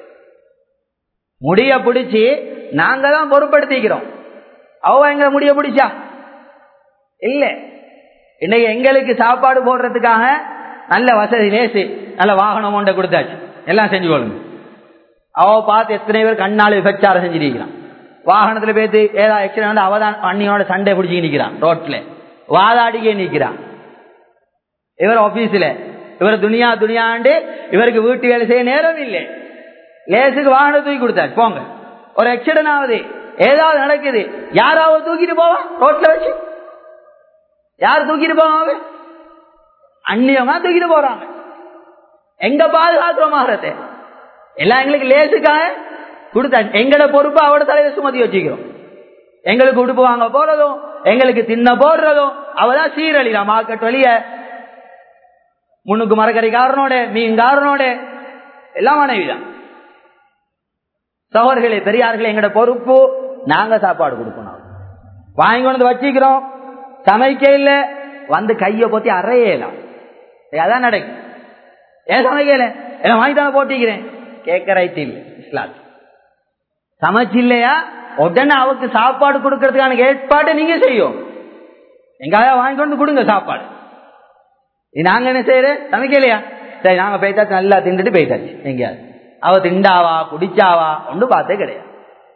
முடிய பிடிச்சி நாங்க தான் பொறுப்படுத்திக்கிறோம் அவ எங்களை முடிய பிடிச்சா இல்ல இன்னைக்கு எங்களுக்கு சாப்பாடு போடுறதுக்காக நல்ல வசதி லேசு நல்ல வாகனம் ஒன்றை கொடுத்தாச்சு எல்லாம் செஞ்சு கொள்ளுங்க அவ பார்த்து எத்தனை பேர் கண்ணால் விபச்சாரம் செஞ்சிருக்கிறான் வாகனத்துல பேத்து ஏதா ஆக்சிடென்ட் வந்து அவதான் அண்ணியோட சண்டை பிடிச்சி நிக்கிறான் ரோட்ல வாதாடிக்கே நிக்கிறான் இவர் ஆபீஸ்ல இவர் துணியா துணியாண்டு இவருக்கு வீட்டு வேலை செய்ய நேரம் இல்லை லேசுக்கு வாகனம் தூக்கி கொடுத்தாச்சு போங்க ஒரு ஆக்சிடென்ட் ஆகுது ஏதாவது நடக்குது யாராவது தூக்கிட்டு போவான் ரோட்ல வச்சு யார் தூக்கிட்டு போவாங்க அந்நியமா தூக்கிட்டு போறாங்க எங்க பாதுகாக்கிறோம் ஆகிறத எல்லாம் எங்களுக்கு லேசுக்காக கொடுத்தா எங்கட பொறுப்பு அவட தலையில சுமதி வச்சுக்கிறோம் எங்களுக்கு உடுப்பு வாங்க போறதும் எங்களுக்கு தின்ன போடுறதும் அவதான் சீரழிடா மார்க்கெட் வழிய முன்னுக்கு மரக்கறி காரனோட மீன் காரனோட எல்லாம் மனைவிதான் சகோதரர்களே பெரியார்களே எங்கட பொறுப்பு நாங்க சாப்பாடு கொடுக்கணும் வாங்கி கொண்டு வந்து வச்சுக்கிறோம் சமைக்க இல்ல வந்து கைய கொத்தி அறையலாம் அதான் நடக்கும் ஏன் சமைக்கல எல்லாம் வாங்கி தானே போட்டிக்கிறேன் கேட்க ரைட் இல்லை இஸ்லாம் சமைச்சு இல்லையா உடனே அவருக்கு சாப்பாடு கொடுக்கறதுக்கான ஏற்பாடு நீங்க செய்யும் எங்காவது வாங்கி கொண்டு கொடுங்க சாப்பாடு இது நாங்க என்ன செய்யறேன் சமைக்கலையா சரி நாங்க போய்த்தாச்சு நல்லா திண்டுட்டு போய்த்தாச்சு எங்கேயாவது அவ திண்டாவா குடிச்சாவா ஒன்று பார்த்தே கிடையாது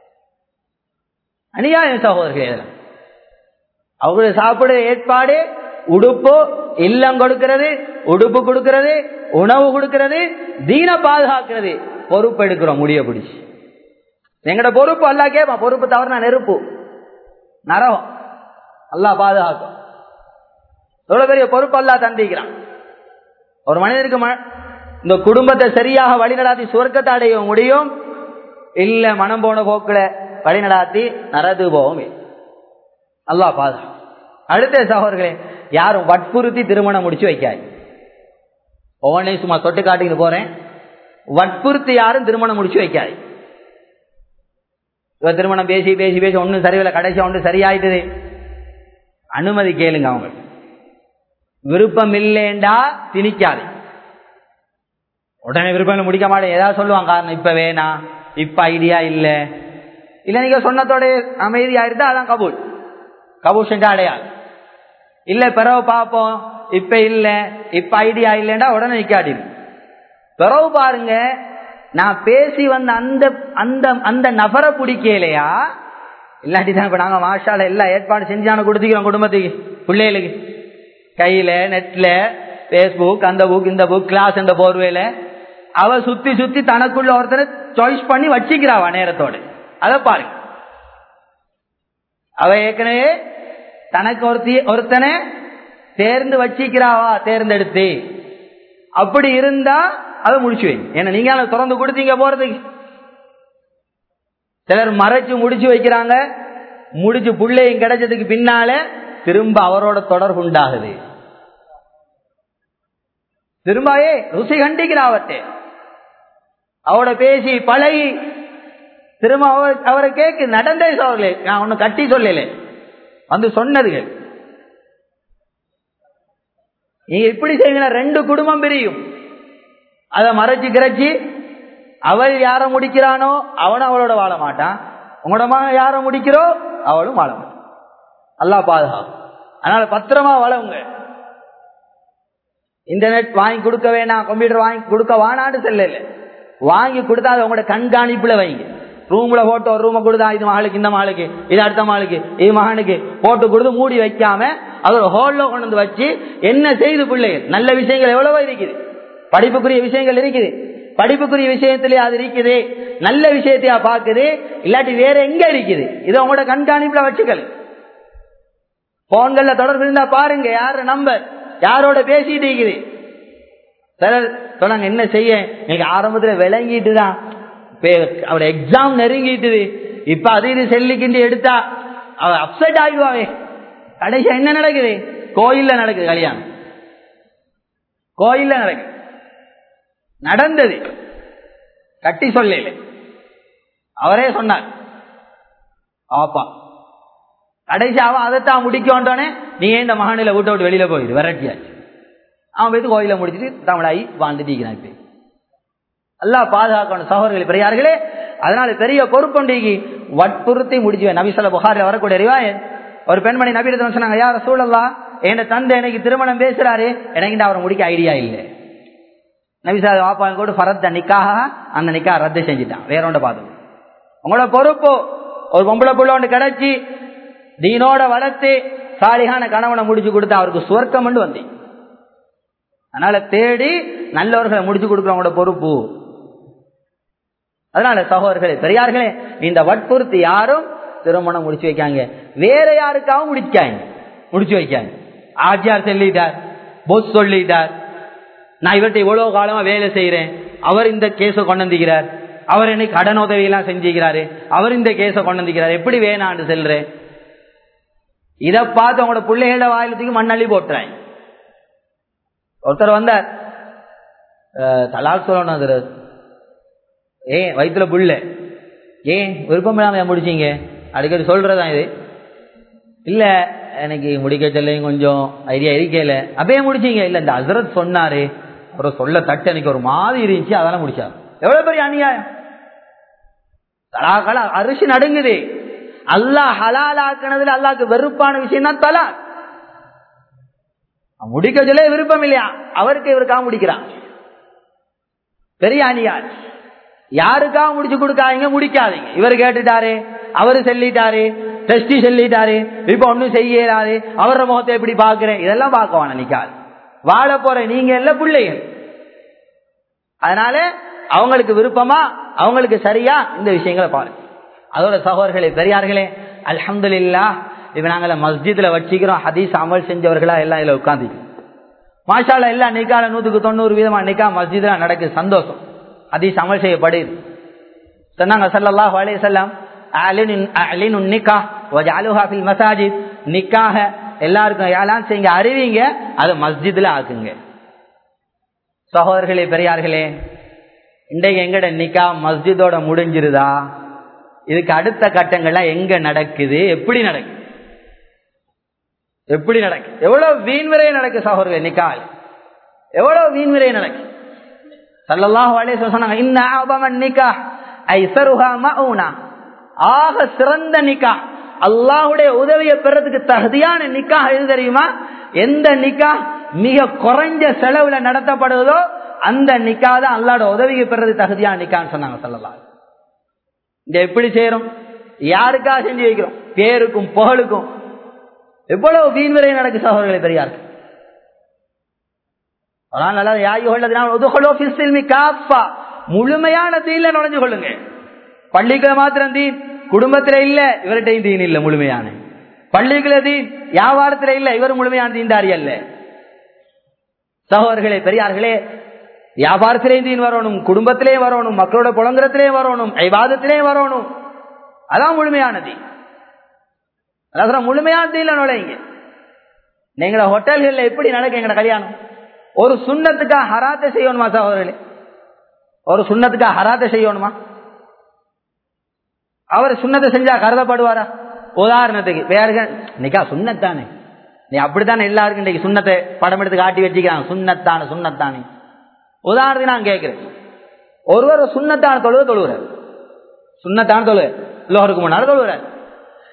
அநியாயம் சகோதரர்கள் இதெல்லாம் அவங்களுடைய சாப்பிடுற ஏற்பாடு உடுப்பு இல்லம் கொடுக்கிறது உடுப்பு கொடுக்கிறது உணவு கொடுக்கிறது தீன பாதுகாக்கிறது பொறுப்பு எடுக்கிறோம் முடிய பிடிச்சு எங்கட பொறுப்பு அல்லா கேப்பா பொறுப்பு தவறுனா நெருப்பு நரகம் அல்லா பாதுகாக்கும் எவ்வளவு பெரிய பொறுப்பு அல்லா தந்திக்கிறான் ஒரு மனிதருக்கு ம- இந்த குடும்பத்தை சரியாக வழிநடாத்தி சுவர்க்கத்தை அடைய முடியும் இல்ல மனம் போன போக்குல வழிநடாத்தி நரது போகும் அல்லா பாதுகாக்கும் அடுத்த சகோதரர்களே யாரும் வற்புறுத்தி திருமணம் முடிச்சு வைக்காது ஒவ்வொன்றையும் சும்மா தொட்டு காட்டிக்கிட்டு போறேன் வற்புறுத்தி யாரும் திருமணம் முடிச்சு வைக்காது இவ திருமணம் பேசி பேசி பேசி ஒன்றும் சரியில்லை கடைசியா ஒன்று சரியாயிட்டது அனுமதி கேளுங்க அவங்க விருப்பம் இல்லைண்டா திணிக்காது உடனே விருப்பம் முடிக்க மாட்டேன் ஏதாவது சொல்லுவாங்க காரணம் இப்ப வேணாம் இப்ப ஐடியா இல்ல இல்ல நீங்க சொன்னதோட அமைதியா இருந்தா அதான் கபூல் கபூல் செஞ்சா அடையாது இல்ல பிறகு பார்ப்போம் இப்ப இல்ல இப்ப ஐடியா இல்லைண்டா உடனே நிக்காட்டிடு பிறகு பாருங்க நான் பேசி வந்த அந்த அந்த அந்த நபரை பிடிக்கலையா இல்லாட்டி தான் இப்ப நாங்க மாஷால எல்லாம் ஏற்பாடு செஞ்சான கொடுத்துக்கிறோம் குடும்பத்துக்கு பிள்ளைகளுக்கு கையில நெட்ல பேஸ்புக் அந்த புக் இந்த புக் கிளாஸ் இந்த போர்வையில அவ சுத்தி சுத்தி தனக்குள்ள ஒருத்தரை சாய்ஸ் பண்ணி வச்சுக்கிறாவா நேரத்தோட அத பாருங்க அவ ஏற்கனவே தனக்கு ஒருத்தி ஒருத்தனை தேர்ந்து வச்சிக்கிறாவா தேர்ந்தெடுத்து அப்படி இருந்தா அதை முடிச்சு வை ஏன்னா நீங்க அதை திறந்து கொடுத்தீங்க போறதுக்கு சிலர் மறைச்சு முடிச்சு வைக்கிறாங்க முடிச்சு புள்ளையும் கிடைச்சதுக்கு பின்னால திரும்ப அவரோட தொடர்பு உண்டாகுது திரும்பவே ருசி கண்டிக்கிறாவத்தே அவட பேசி பழகி திரும்ப அவர் அவரை கேக்கு நடந்தே சோழலே நான் ஒண்ணு கட்டி சொல்லல வந்து சொன்னதுகள் நீங்க இப்படி செய்வீங்க ரெண்டு குடும்பம் பிரியும் அதை மறைச்சு கிரச்சி அவள் யார முடிக்கிறானோ அவன் அவளோட வாழ மாட்டான் உங்களோட மகன் யார முடிக்கிறோ அவளும் வாழ மாட்டான் அல்லாஹ் பாதுகாக்கும் அதனால பத்திரமா வளவுங்க இன்டர்நெட் வாங்கி கொடுக்க வேணாம் கம்ப்யூட்டர் வாங்கி கொடுக்க வானான்னு செல்ல வாங்கி கொடுத்தா அதை உங்களோட கண்காணிப்புல வைங்க ரூம்ல போட்டு ஒரு ரூமை கொடுத்தா இது மகளுக்கு இந்த மகளுக்கு இது அடுத்த மகளுக்கு இது மகனுக்கு போட்டு கொடுத்து மூடி வைக்காம அது ஒரு ஹோல்ல கொண்டு வந்து வச்சு என்ன செய்து பிள்ளைகள் நல்ல விஷயங்கள் எவ்வளவோ இருக்குது படிப்புக்குரிய விஷயங்கள் இருக்குது படிப்புக்குரிய விஷயத்திலே அது இருக்குது நல்ல விஷயத்தையா பாக்குது இல்லாட்டி வேற எங்க இருக்குது இது உங்களோட கண்காணிப்புல வச்சுக்கல் போன்கள்ல தொடர்பு இருந்தா பாருங்க யாரு நம்பர் யாரோட பேசிட்டு இருக்குது சிலர் சொன்னாங்க என்ன செய்ய எனக்கு ஆரம்பத்துல விளங்கிட்டு தான் அவட எக்ஸாம் நெருங்கிட்டுது இப்ப அது இது செல்லிக்கிண்டு எடுத்தா அவ அப்செட் ஆகிடுவாவே கடைசியா என்ன நடக்குது கோயில்ல நடக்குது கல்யாணம் கோயில்ல நடக்குது நடந்தது கட்டி சொல்லல அவரே சொன்னார் ஆப்பா கடைசி அவன் அதைத்தான் முடிக்கோன்றோனே நீ இந்த மகாநில விட்டு விட்டு வெளியில போயிடு விரட்டியாச்சு அவன் போய் கோயில முடிச்சுட்டு தமிழாயி வாழ்ந்துட்டு இருக்கிறான் இப்ப அல்லா பாதுகாக்கணும் சகோதரர்கள் பெரியார்களே அதனால பெரிய பொறுப்பொண்டிக்கு வற்புறுத்தி முடிச்சுவேன் நபிசல்ல புகாரில் வரக்கூடிய அறிவாயன் ஒரு பெண்மணி நபியிடத்தில் சொன்னாங்க யார சூழல்லா என் தந்தை எனக்கு திருமணம் பேசுறாரு எனக்கு அவரை முடிக்க ஐடியா இல்லை நபிசா வாப்பா கூட ஃபரத்த நிக்காக அந்த நிக்கா ரத்து செஞ்சுட்டான் வேற ஒன்றை பார்த்து உங்களோட பொறுப்பு ஒரு பொம்பளை புள்ள ஒன்று கிடைச்சி தீனோட வளர்த்து சாலிகான கணவனை முடிச்சு கொடுத்தா அவருக்கு சுவர்க்கம் வந்து அதனால தேடி நல்லவர்களை முடிச்சு கொடுக்கிறவங்களோட பொறுப்பு அதனால சகோதரர்களே பெரியார்களே இந்த வற்புறுத்தி யாரும் திருமணம் முடிச்சு வைக்காங்க வேற யாருக்காகவும் முடிக்காங்க முடிச்சு வைக்காங்க ஆச்சியார் சொல்லிட்டார் போஸ் சொல்லிட்டார் நான் இவர்கிட்ட இவ்வளவு காலமா வேலை செய்யறேன் அவர் இந்த கேஸை கொண்டு வந்துக்கிறார் அவர் எனக்கு கடன் உதவி எல்லாம் செஞ்சுக்கிறாரு அவர் இந்த கேஸை கொண்டு வந்துக்கிறார் எப்படி வேணான்னு செல்றேன் இதை பார்த்து அவங்களோட பிள்ளைகள வாயிலத்துக்கு மண்ணள்ளி போட்டுறாங்க ஒருத்தர் வந்தார் தலாக் சொல்லணும் ஏன் வயிற்றுல புள்ள ஏன் விருப்பம் இல்லாம முடிச்சீங்க அடிக்கடி சொல்றதான் இது இல்ல எனக்கு முடிக்க சொல்லையும் கொஞ்சம் ஐடியா இருக்கல அப்பயே முடிச்சீங்க இல்ல இந்த அசரத் சொன்னாரு ஒரு சொல்ல தட்டு எனக்கு ஒரு மாதிரி இருந்துச்சு அதெல்லாம் முடிச்சார் எவ்வளவு பெரிய அநியாயம் தலாக்கள அரிசி நடுங்குது அல்லாஹ் ஹலால் ஆக்கினதுல அல்லாக்கு வெறுப்பான விஷயம் தான் தலா முடிக்க சொல்ல விருப்பம் இல்லையா அவருக்கு இவருக்காக முடிக்கிறான் பெரிய அணியார் யாருக்காக முடிச்சு கொடுக்காதீங்க முடிக்காதீங்க இவர் கேட்டுட்டாரு அவரு சொல்லிட்டாரு டெஸ்டி சொல்லிட்டாரு இப்ப ஒன்னும் செய்யறாரு அவர முகத்தை எப்படி பாக்குறேன் இதெல்லாம் பார்க்க வேணாம் நிக்காது வாழ போற நீங்க எல்லாம் பிள்ளைகள் அதனால அவங்களுக்கு விருப்பமா அவங்களுக்கு சரியா இந்த விஷயங்களை பாருங்க அதோட சகோதரர்களே பெரியார்களே அலமது இல்லா இப்ப நாங்கள மஸ்ஜித்ல வச்சுக்கிறோம் ஹதீஸ் அமல் செஞ்சவர்களா எல்லாம் இதுல உட்காந்துக்கிறோம் மாஷால எல்லாம் நிக்கால நூத்துக்கு தொண்ணூறு வீதமா நிக்கா மஸ்ஜித்ல நடக்குது சந்தோஷம் ஹதீஸ் அமல் செய்யப்படுது சொன்னாங்க சல்லல்லாஹு அலைஹி வஸல்லம் அலினு நிக்கா வஜஅலுஹா ஃபில் மசாஜித் நிக்காக எல்லாருக்கும் ஏலாம் செய்யுங்க அறிவிங்க அது மஸ்ஜித்ல ஆக்குங்க சகோதரர்களே பெரியார்களே இன்றைக்கு எங்கட நிக்கா மஸ்ஜிதோட முடிஞ்சிருதா இதுக்கு அடுத்த கட்டங்கள்லாம் எங்க நடக்குது எப்படி நடக்குது எப்படி நடக்கு எவ்வளவு வீண்விரை நடக்கு சகோதரர்களே நிக்கால் எவ்வளவு வீண்விரை நடக்கு சல்லல்லாஹு அலைஹி சொன்னாங்க இன்ன ஆபமன் நிக்கா ஐசருஹா மவுனா ஆக சிறந்த நிக்கா அல்லாஹுடைய உதவியை பெறதுக்கு தகுதியான நிக்கா எது தெரியுமா எந்த நிக்கா மிக குறைஞ்ச செலவுல நடத்தப்படுவதோ அந்த நிக்கா தான் அல்லாட உதவியை பெறது தகுதியான நிக்கான்னு சொன்னாங்க சொல்லலாம் இந்த எப்படி செய்யறோம் யாருக்காக செஞ்சு வைக்கிறோம் பேருக்கும் புகழுக்கும் எவ்வளவு வீண்விரை நடக்கு சகோதரர்களை பெரியார் முழுமையான தீன்ல நுழைஞ்சு கொள்ளுங்க பள்ளிக்குள்ள மாத்திரம் தீன் குடும்பத்துல இல்ல இவர்கிட்டையும் தீன் இல்ல முழுமையான பள்ளிக்குள்ள தீன் வியாபாரத்துல இல்ல இவர் முழுமையான தீண்டாரி அல்ல சகோதரர்களே பெரியார்களே வியாபாரத்திலேயும் தீன் வரணும் குடும்பத்திலே வரணும் மக்களோட புலங்குறத்திலே வரணும் ஐவாதத்திலே வரணும் அதான் முழுமையான தீன் அதான் முழுமையான தீன்ல நுழைங்க நீங்கள ஹோட்டல்கள்ல எப்படி நடக்கும் எங்கட கல்யாணம் ஒரு சுண்ணத்துக்கா ஹராத்தை செய்யணுமா சகோதரர்களே ஒரு சுண்ணத்துக்கா ஹராத்தை செய்யணுமா அவர் சுண்ணத்தை செஞ்சா கருதப்படுவாரா உதாரணத்துக்கு வேற நிக்கா சுண்ணத்தானே நீ அப்படித்தானே எல்லாருக்கும் இன்னைக்கு சுண்ணத்தை படம் எடுத்து காட்டி வச்சுக்கிறாங்க சுண்ணத்தானே சுண்ணத்தானே உதாரணத்துக்கு நான் கேட்கிறேன் ஒருவர் சுண்ணத்தான தொழுவ தொழுகிறார் சுண்ணத்தான தொழுவ லோகருக்கு முன்னாடி தொழுகிறார்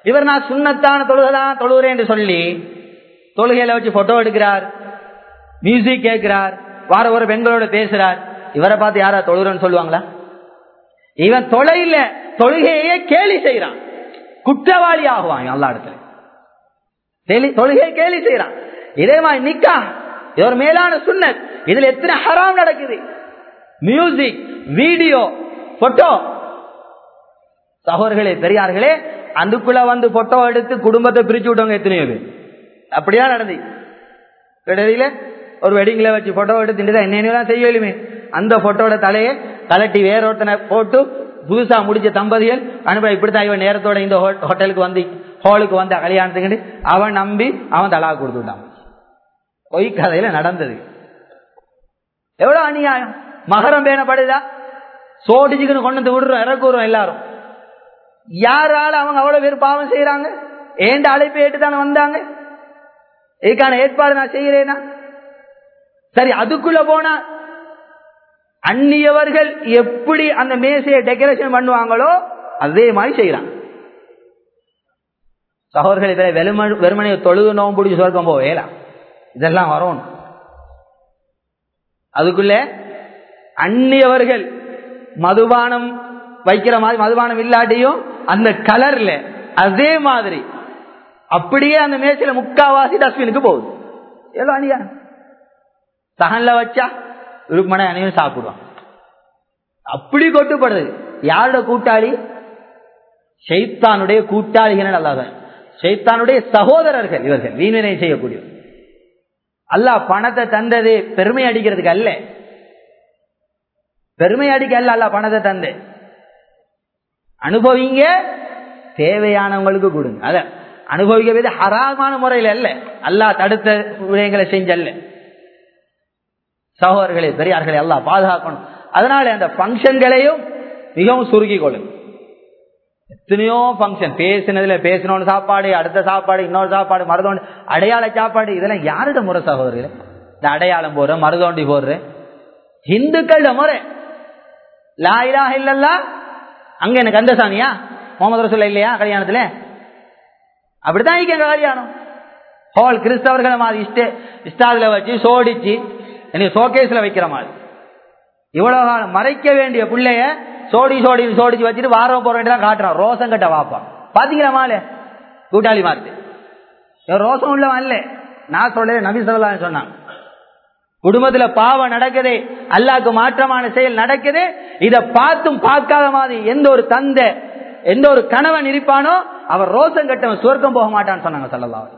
இவர் நான் சுண்ணத்தான தொழுகைதான் தொழுகிறேன் என்று சொல்லி தொழுகையில வச்சு போட்டோ எடுக்கிறார் மியூசிக் கேட்கிறார் வார ஒரு பெண்களோட பேசுறார் இவரை பார்த்து யாரா தொழுகிறன்னு சொல்லுவாங்களா இவன் தொலைல தொழுகையே கேலி செய்யறான் குற்றவாளி ஆகுவான் எல்லா இடத்துல தொழுகையை கேலி செய்யறான் இதே மாதிரி நிக்கா இது ஒரு மேலான சுண்ணத் இதுல எத்தனை ஹராம் நடக்குது மியூசிக் வீடியோ போட்டோ சகோதரர்களே பெரியார்களே அதுக்குள்ள வந்து போட்டோ எடுத்து குடும்பத்தை பிரிச்சு விட்டவங்க எத்தனையோ பேர் அப்படிதான் நடந்து கடையில ஒரு வெட்டிங்ல வச்சு போட்டோ எடுத்துட்டு என்னென்னலாம் செய்யலுமே அந்த போட்டோட தலையை கலட்டி வேற ஒருத்தனை போட்டு புதுசா முடிச்ச தம்பதிகள் அனுப்ப இப்படித்தான் இவன் நேரத்தோட இந்த ஹோட்டலுக்கு வந்து ஹாலுக்கு வந்து கல்யாணத்துக்கு அவன் நம்பி அவன் தலா கொடுத்து விட்டான் பொய் கதையில நடந்தது எவ்வளவு அநியாயம் மகரம் பேணப்படுதா சோடிச்சுக்குன்னு கொண்டு வந்து விடுறோம் இறக்குறோம் எல்லாரும் யாரால அவங்க அவ்வளவு பேர் பாவம் செய்யறாங்க ஏண்ட அழைப்பு ஏற்று தானே வந்தாங்க இதுக்கான ஏற்பாடு நான் செய்கிறேனா சரி அதுக்குள்ள போனா அந்நியவர்கள் எப்படி அந்த மேசையை டெக்கரேஷன் பண்ணுவாங்களோ அதே மாதிரி செய்யறாங்க சகோதரர்கள் இதை வெறும வெறுமனையை தொழுது நோம் பிடிச்சி சொர்க்கம் போவேலாம் இதெல்லாம் வரணும் அதுக்குள்ள அந்நியவர்கள் மதுபானம் வைக்கிற மாதிரி மதுபானம் இல்லாட்டியும் அந்த கலர்ல அதே மாதிரி அப்படியே அந்த மேசையில முக்காவாசி டஸ்ட்பினுக்கு போகுது எவ்வளவு அநியாயம் சகன்ல வச்சா விருப்பமான அனைவரும் சாப்பிடுவான் அப்படி கொட்டுப்படுது யாரோட கூட்டாளி ஷைத்தானுடைய கூட்டாளிகள் அல்லாத ஷைத்தானுடைய சகோதரர்கள் இவர்கள் வீணனை செய்யக்கூடியவர் அல்லாஹ் பணத்தை தந்தது பெருமை அடிக்கிறதுக்கு அல்ல பெருமை அடிக்க அல்ல அல்ல பணத்தை தந்து அனுபவிங்க தேவையானவங்களுக்கு கொடுங்க அத அனுபவிக்க ஹராமான முறையில் அல்ல அல்லா தடுத்த விடயங்களை செஞ்சல்ல சகோதரர்களே பெரியார்களை எல்லாம் பாதுகாக்கணும் அதனால அந்த பங்கன்களையும் மிகவும் சுருக்கி கொள்ளுங்க எத்தனையோ பங்கன் பேசினதுல பேசினோன்னு சாப்பாடு அடுத்த சாப்பாடு இன்னொரு சாப்பாடு மருதோண்டி அடையாள சாப்பாடு இதெல்லாம் யாரோட முறை சகோதரர்கள் இந்த அடையாளம் போடுற மருதோண்டி போடுற இந்துக்களோட முறை லாயிலா இல்லல்லா அங்க எனக்கு கந்தசாமியா முகமது ரசூல் இல்லையா கல்யாணத்துல அப்படித்தான் இங்க கல்யாணம் ஹோல் கிறிஸ்தவர்களை மாதிரி இஷ்ட இஷ்டாதுல வச்சு சோடிச்சு எனக்கு சோகேஸ்ல வைக்கிற மாதிரி இவ்வளவு காலம் மறைக்க வேண்டிய பிள்ளைய சோடி சோடி சோடிச்சு வச்சுட்டு வாரம் போற வேண்டியதான் காட்டுறான் ரோசம் கட்ட வாப்பான் பாத்தீங்களா மாலு கூட்டாளி மாறுது ரோசம் உள்ளவன் அல்ல நான் சொல்ல நபி சொல்லலாம் சொன்னாங்க குடும்பத்துல பாவம் நடக்குது அல்லாக்கு மாற்றமான செயல் நடக்குது இத பார்த்தும் பார்க்காத மாதிரி எந்த ஒரு தந்தை எந்த ஒரு கணவன் இருப்பானோ அவர் ரோசம் கட்டவன் சுவர்க்கம் போக மாட்டான்னு சொன்னாங்க சொல்லலாம்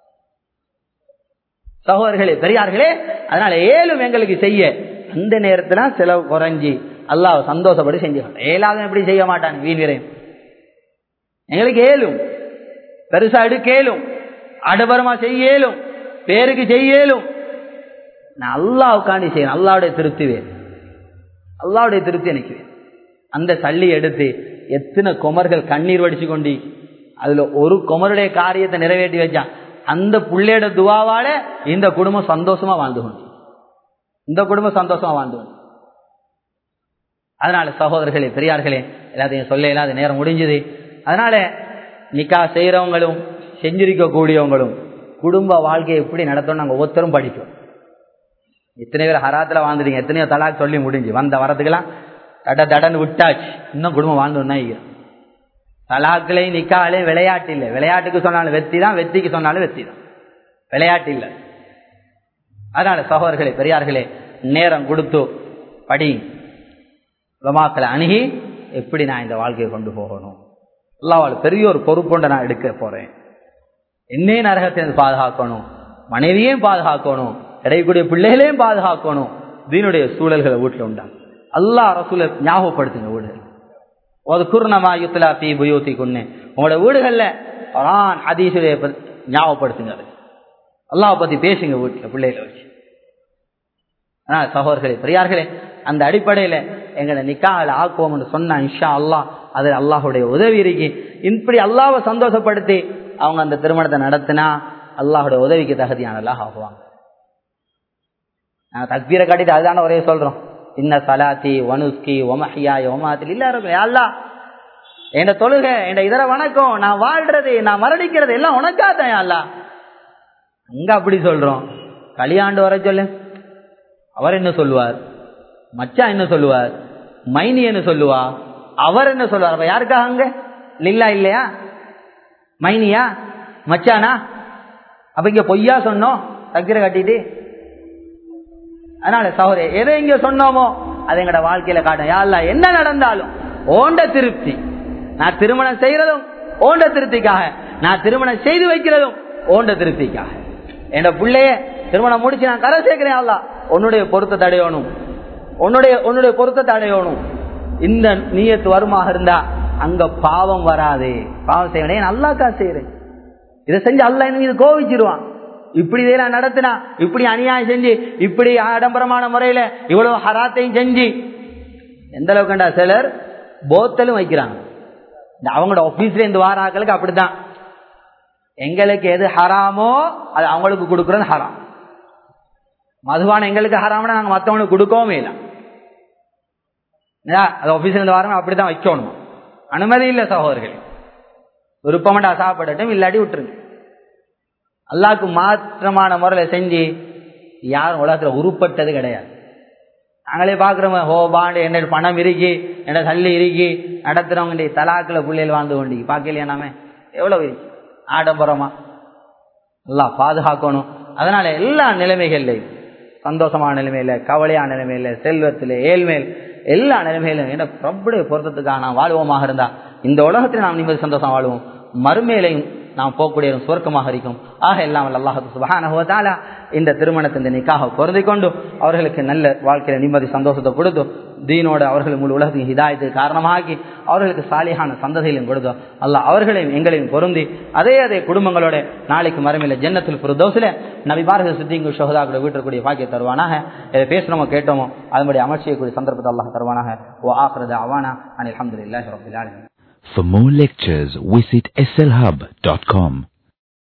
சகோதரர்களே பெரியார்களே அதனால ஏழும் எங்களுக்கு செய்ய அந்த நேரத்துல செலவு குறைஞ்சி அல்லாஹ் சந்தோஷப்படி செஞ்சு ஏழாவது எப்படி செய்ய மாட்டான் வீண் விரையும் எங்களுக்கு ஏழும் பெருசா எடுக்கலும் ஆடபரமா செய்யலும் பேருக்கு செய்யலும் நான் அல்லாவுக்காண்டி செய்யணும் அல்லாவுடைய திருப்தி வேணும் அல்லாவுடைய திருப்தி எனக்கு வேணும் அந்த சல்லி எடுத்து எத்தனை குமர்கள் கண்ணீர் வடிச்சு கொண்டு அதுல ஒரு குமருடைய காரியத்தை நிறைவேற்றி வச்சான் அந்த புள்ளையோட துவாவால இந்த குடும்பம் சந்தோஷமா வாழ்ந்து கொண்டு இந்த குடும்பம் சந்தோஷமா வாழ்ந்து கொண்டு அதனால சகோதரர்களே பெரியார்களே எல்லாத்தையும் சொல்ல இல்லாத நேரம் முடிஞ்சது அதனால நிக்கா செய்யறவங்களும் செஞ்சிருக்க கூடியவங்களும் குடும்ப வாழ்க்கையை எப்படி நடத்தணும் நாங்க ஒவ்வொருத்தரும் படிக்கும் எத்தனை பேர் ஹராத்துல வாழ்ந்துட்டீங்க எத்தனையோ தலாக் சொல்லி முடிஞ்சு வந்த வரத்துக்கெல்லாம் தட தடன்னு விட்டாச்சு இன்னும் குடும்பம் வாழ்ந்து தலாக்களையும் நிக்காலையும் விளையாட்டு இல்லை விளையாட்டுக்கு சொன்னாலும் வெத்தி தான் வெத்திக்கு சொன்னாலும் வெத்தி தான் விளையாட்டு இல்லை அதனால சகோதரர்களே பெரியார்களே நேரம் கொடுத்து படி உலமாக்களை அணுகி எப்படி நான் இந்த வாழ்க்கையை கொண்டு போகணும் அல்லாவால் பெரிய ஒரு பொறுப்புண்ட நான் எடுக்க போறேன் என்னே நரகத்திலிருந்து பாதுகாக்கணும் மனைவியையும் பாதுகாக்கணும் கிடைக்கக்கூடிய பிள்ளைகளையும் பாதுகாக்கணும் தீனுடைய சூழல்களை வீட்டில் உண்டாங்க அல்லா ரசூலை ஞாபகப்படுத்துங்க வீடுகள் ஒரு குர்ணமா யுத்தலா பி புயோத்தி குன்னு உங்களோட வீடுகள்ல குரான் ஹதீசுடைய ஞாபகப்படுத்துங்க அது அல்லாவை பத்தி பேசுங்க வீட்டில் பிள்ளைகளை வச்சு ஆனா சகோதரர்களே பெரியார்களே அந்த அடிப்படையில எங்களை நிக்கால ஆக்குவோம்னு சொன்னா இன்ஷா அல்லா அது அல்லாஹுடைய உதவி இருக்கு இப்படி அல்லாவை சந்தோஷப்படுத்தி அவங்க அந்த திருமணத்தை நடத்தினா அல்லாஹுடைய உதவிக்கு தகுதியானதாக ஆகுவாங்க நாங்கள் தக்பீரை காட்டிட்டு அதுதானே ஒரே சொல்றோம் இன்ன சலாத்தி வனுஸ்கி ஒமஹியா ஒமாத்தில் இல்ல இருக்கும் அல்லா என் தொழுகை என் இதர வணக்கம் நான் வாழ்றது நான் மரணிக்கிறது எல்லாம் உனக்காதான் அல்ல அங்க அப்படி சொல்றோம் கலியாண்டு வர சொல்லு அவர் என்ன சொல்லுவார் மச்சான் என்ன சொல்லுவார் மைனி என்ன சொல்லுவா அவர் என்ன சொல்லுவார் அப்ப யாருக்காக அங்க லில்லா இல்லையா மைனியா மச்சானா அப்ப இங்க பொய்யா சொன்னோம் தக்கிர கட்டிட்டு அதனால சௌரே எதை இங்க சொன்னோமோ அதை எங்கட வாழ்க்கையில காட்டும் யாழ்லா என்ன நடந்தாலும் ஓண்ட திருப்தி நான் திருமணம் செய்யறதும் ஓண்ட திருப்திக்காக நான் திருமணம் செய்து வைக்கிறதும் ஓண்ட திருப்திக்காக என் பிள்ளைய திருமணம் முடிச்சு நான் கரை சேர்க்கிறேன் அல்லா உன்னுடைய பொருத்தத்தை அடையணும் உன்னுடைய உன்னுடைய பொருத்தத்தை அடையணும் இந்த நீயத்து வருமாக இருந்தா அங்க பாவம் வராது பாவம் செய்யணும் நல்லாக்கா செய்யறேன் இதை செஞ்சு அல்ல மீது கோவிச்சிருவான் இப்படி இதெல்லாம் நடத்தினா இப்படி அநியாயம் செஞ்சு இப்படி ஆடம்பரமான முறையில இவ்வளவு ஹராத்தையும் செஞ்சு எந்த அளவுக்குண்டா சிலர் போத்தலும் வைக்கிறாங்க இந்த அவங்களோட ஆபீஸ்ல இருந்து வாராக்களுக்கு அப்படித்தான் எங்களுக்கு எது ஹராமோ அது அவங்களுக்கு கொடுக்கறது ஹராம் மதுவான எங்களுக்கு ஹராம்னா நாங்க மத்தவங்களுக்கு கொடுக்கவும் இல்லை அது ஆபீஸ்ல இருந்து வாரம் அப்படித்தான் வைக்கணும் அனுமதி இல்லை சகோதரர்களே விருப்பமண்டா சாப்பிடட்டும் இல்லாட்டி விட்டுருங்க அல்லாக்கு மாற்றமான முறையில் செஞ்சு யாரும் உலகத்துல உருப்பட்டது கிடையாது நாங்களே பாக்குறோம் ஹோ பாண்டு என்ன பணம் இறுக்கி என்ன தள்ளி இறுக்கி நடத்துறவங்க தலாக்குல பிள்ளைகள் வாழ்ந்து கொண்டு பாக்கலையா நாம எவ்வளவு இருக்கு ஆடம்பரமா எல்லாம் பாதுகாக்கணும் அதனால எல்லா நிலைமைகள்லையும் சந்தோஷமான நிலைமையில கவலையான நிலைமையில செல்வத்தில ஏழ்மையில் எல்லா நிலைமையிலும் என்ன பிரபுடைய பொருத்தத்துக்காக நாம் வாழ்வோமாக இருந்தா இந்த உலகத்தில் நாம் நிம்மதி சந்தோஷம் வாழ்வோம் மறுமையிலையும் நாம் போகக்கூடிய சுவர்க்கமாக இருக்கும் ஆக எல்லாம் அல்லாஹு சுபஹானஹுவதாலா இந்த திருமணத்தை இந்த நிக்காக பொருந்தி கொண்டு அவர்களுக்கு நல்ல வாழ்க்கையில நிம்மதி சந்தோஷத்தை கொடுத்து தீனோட அவர்கள் முழு உலகத்தின் ஹிதாயத்துக்கு காரணமாகி அவர்களுக்கு சாலியான சந்ததியிலும் கொடுத்தோ அல்ல அவர்களையும் எங்களையும் பொருந்தி அதே அதே குடும்பங்களோட நாளைக்கு மரமில்ல ஜன்னத்தில் புரதோசில நபிமார்கள் சித்திங்கு ஷோகதாக்களை வீட்டிற்குரிய பாக்கிய தருவானாக இதை பேசுறோமோ கேட்டோமோ அதனுடைய அமர்ச்சியக்கூடிய சந்தர்ப்பத்தை அல்லாஹ் தருவானாக ஓ ஆக்கிறது அவானா அனில் அஹமதுல்லாஹி ரபில் ஆலமீன் For more lectures, visit slhub.com.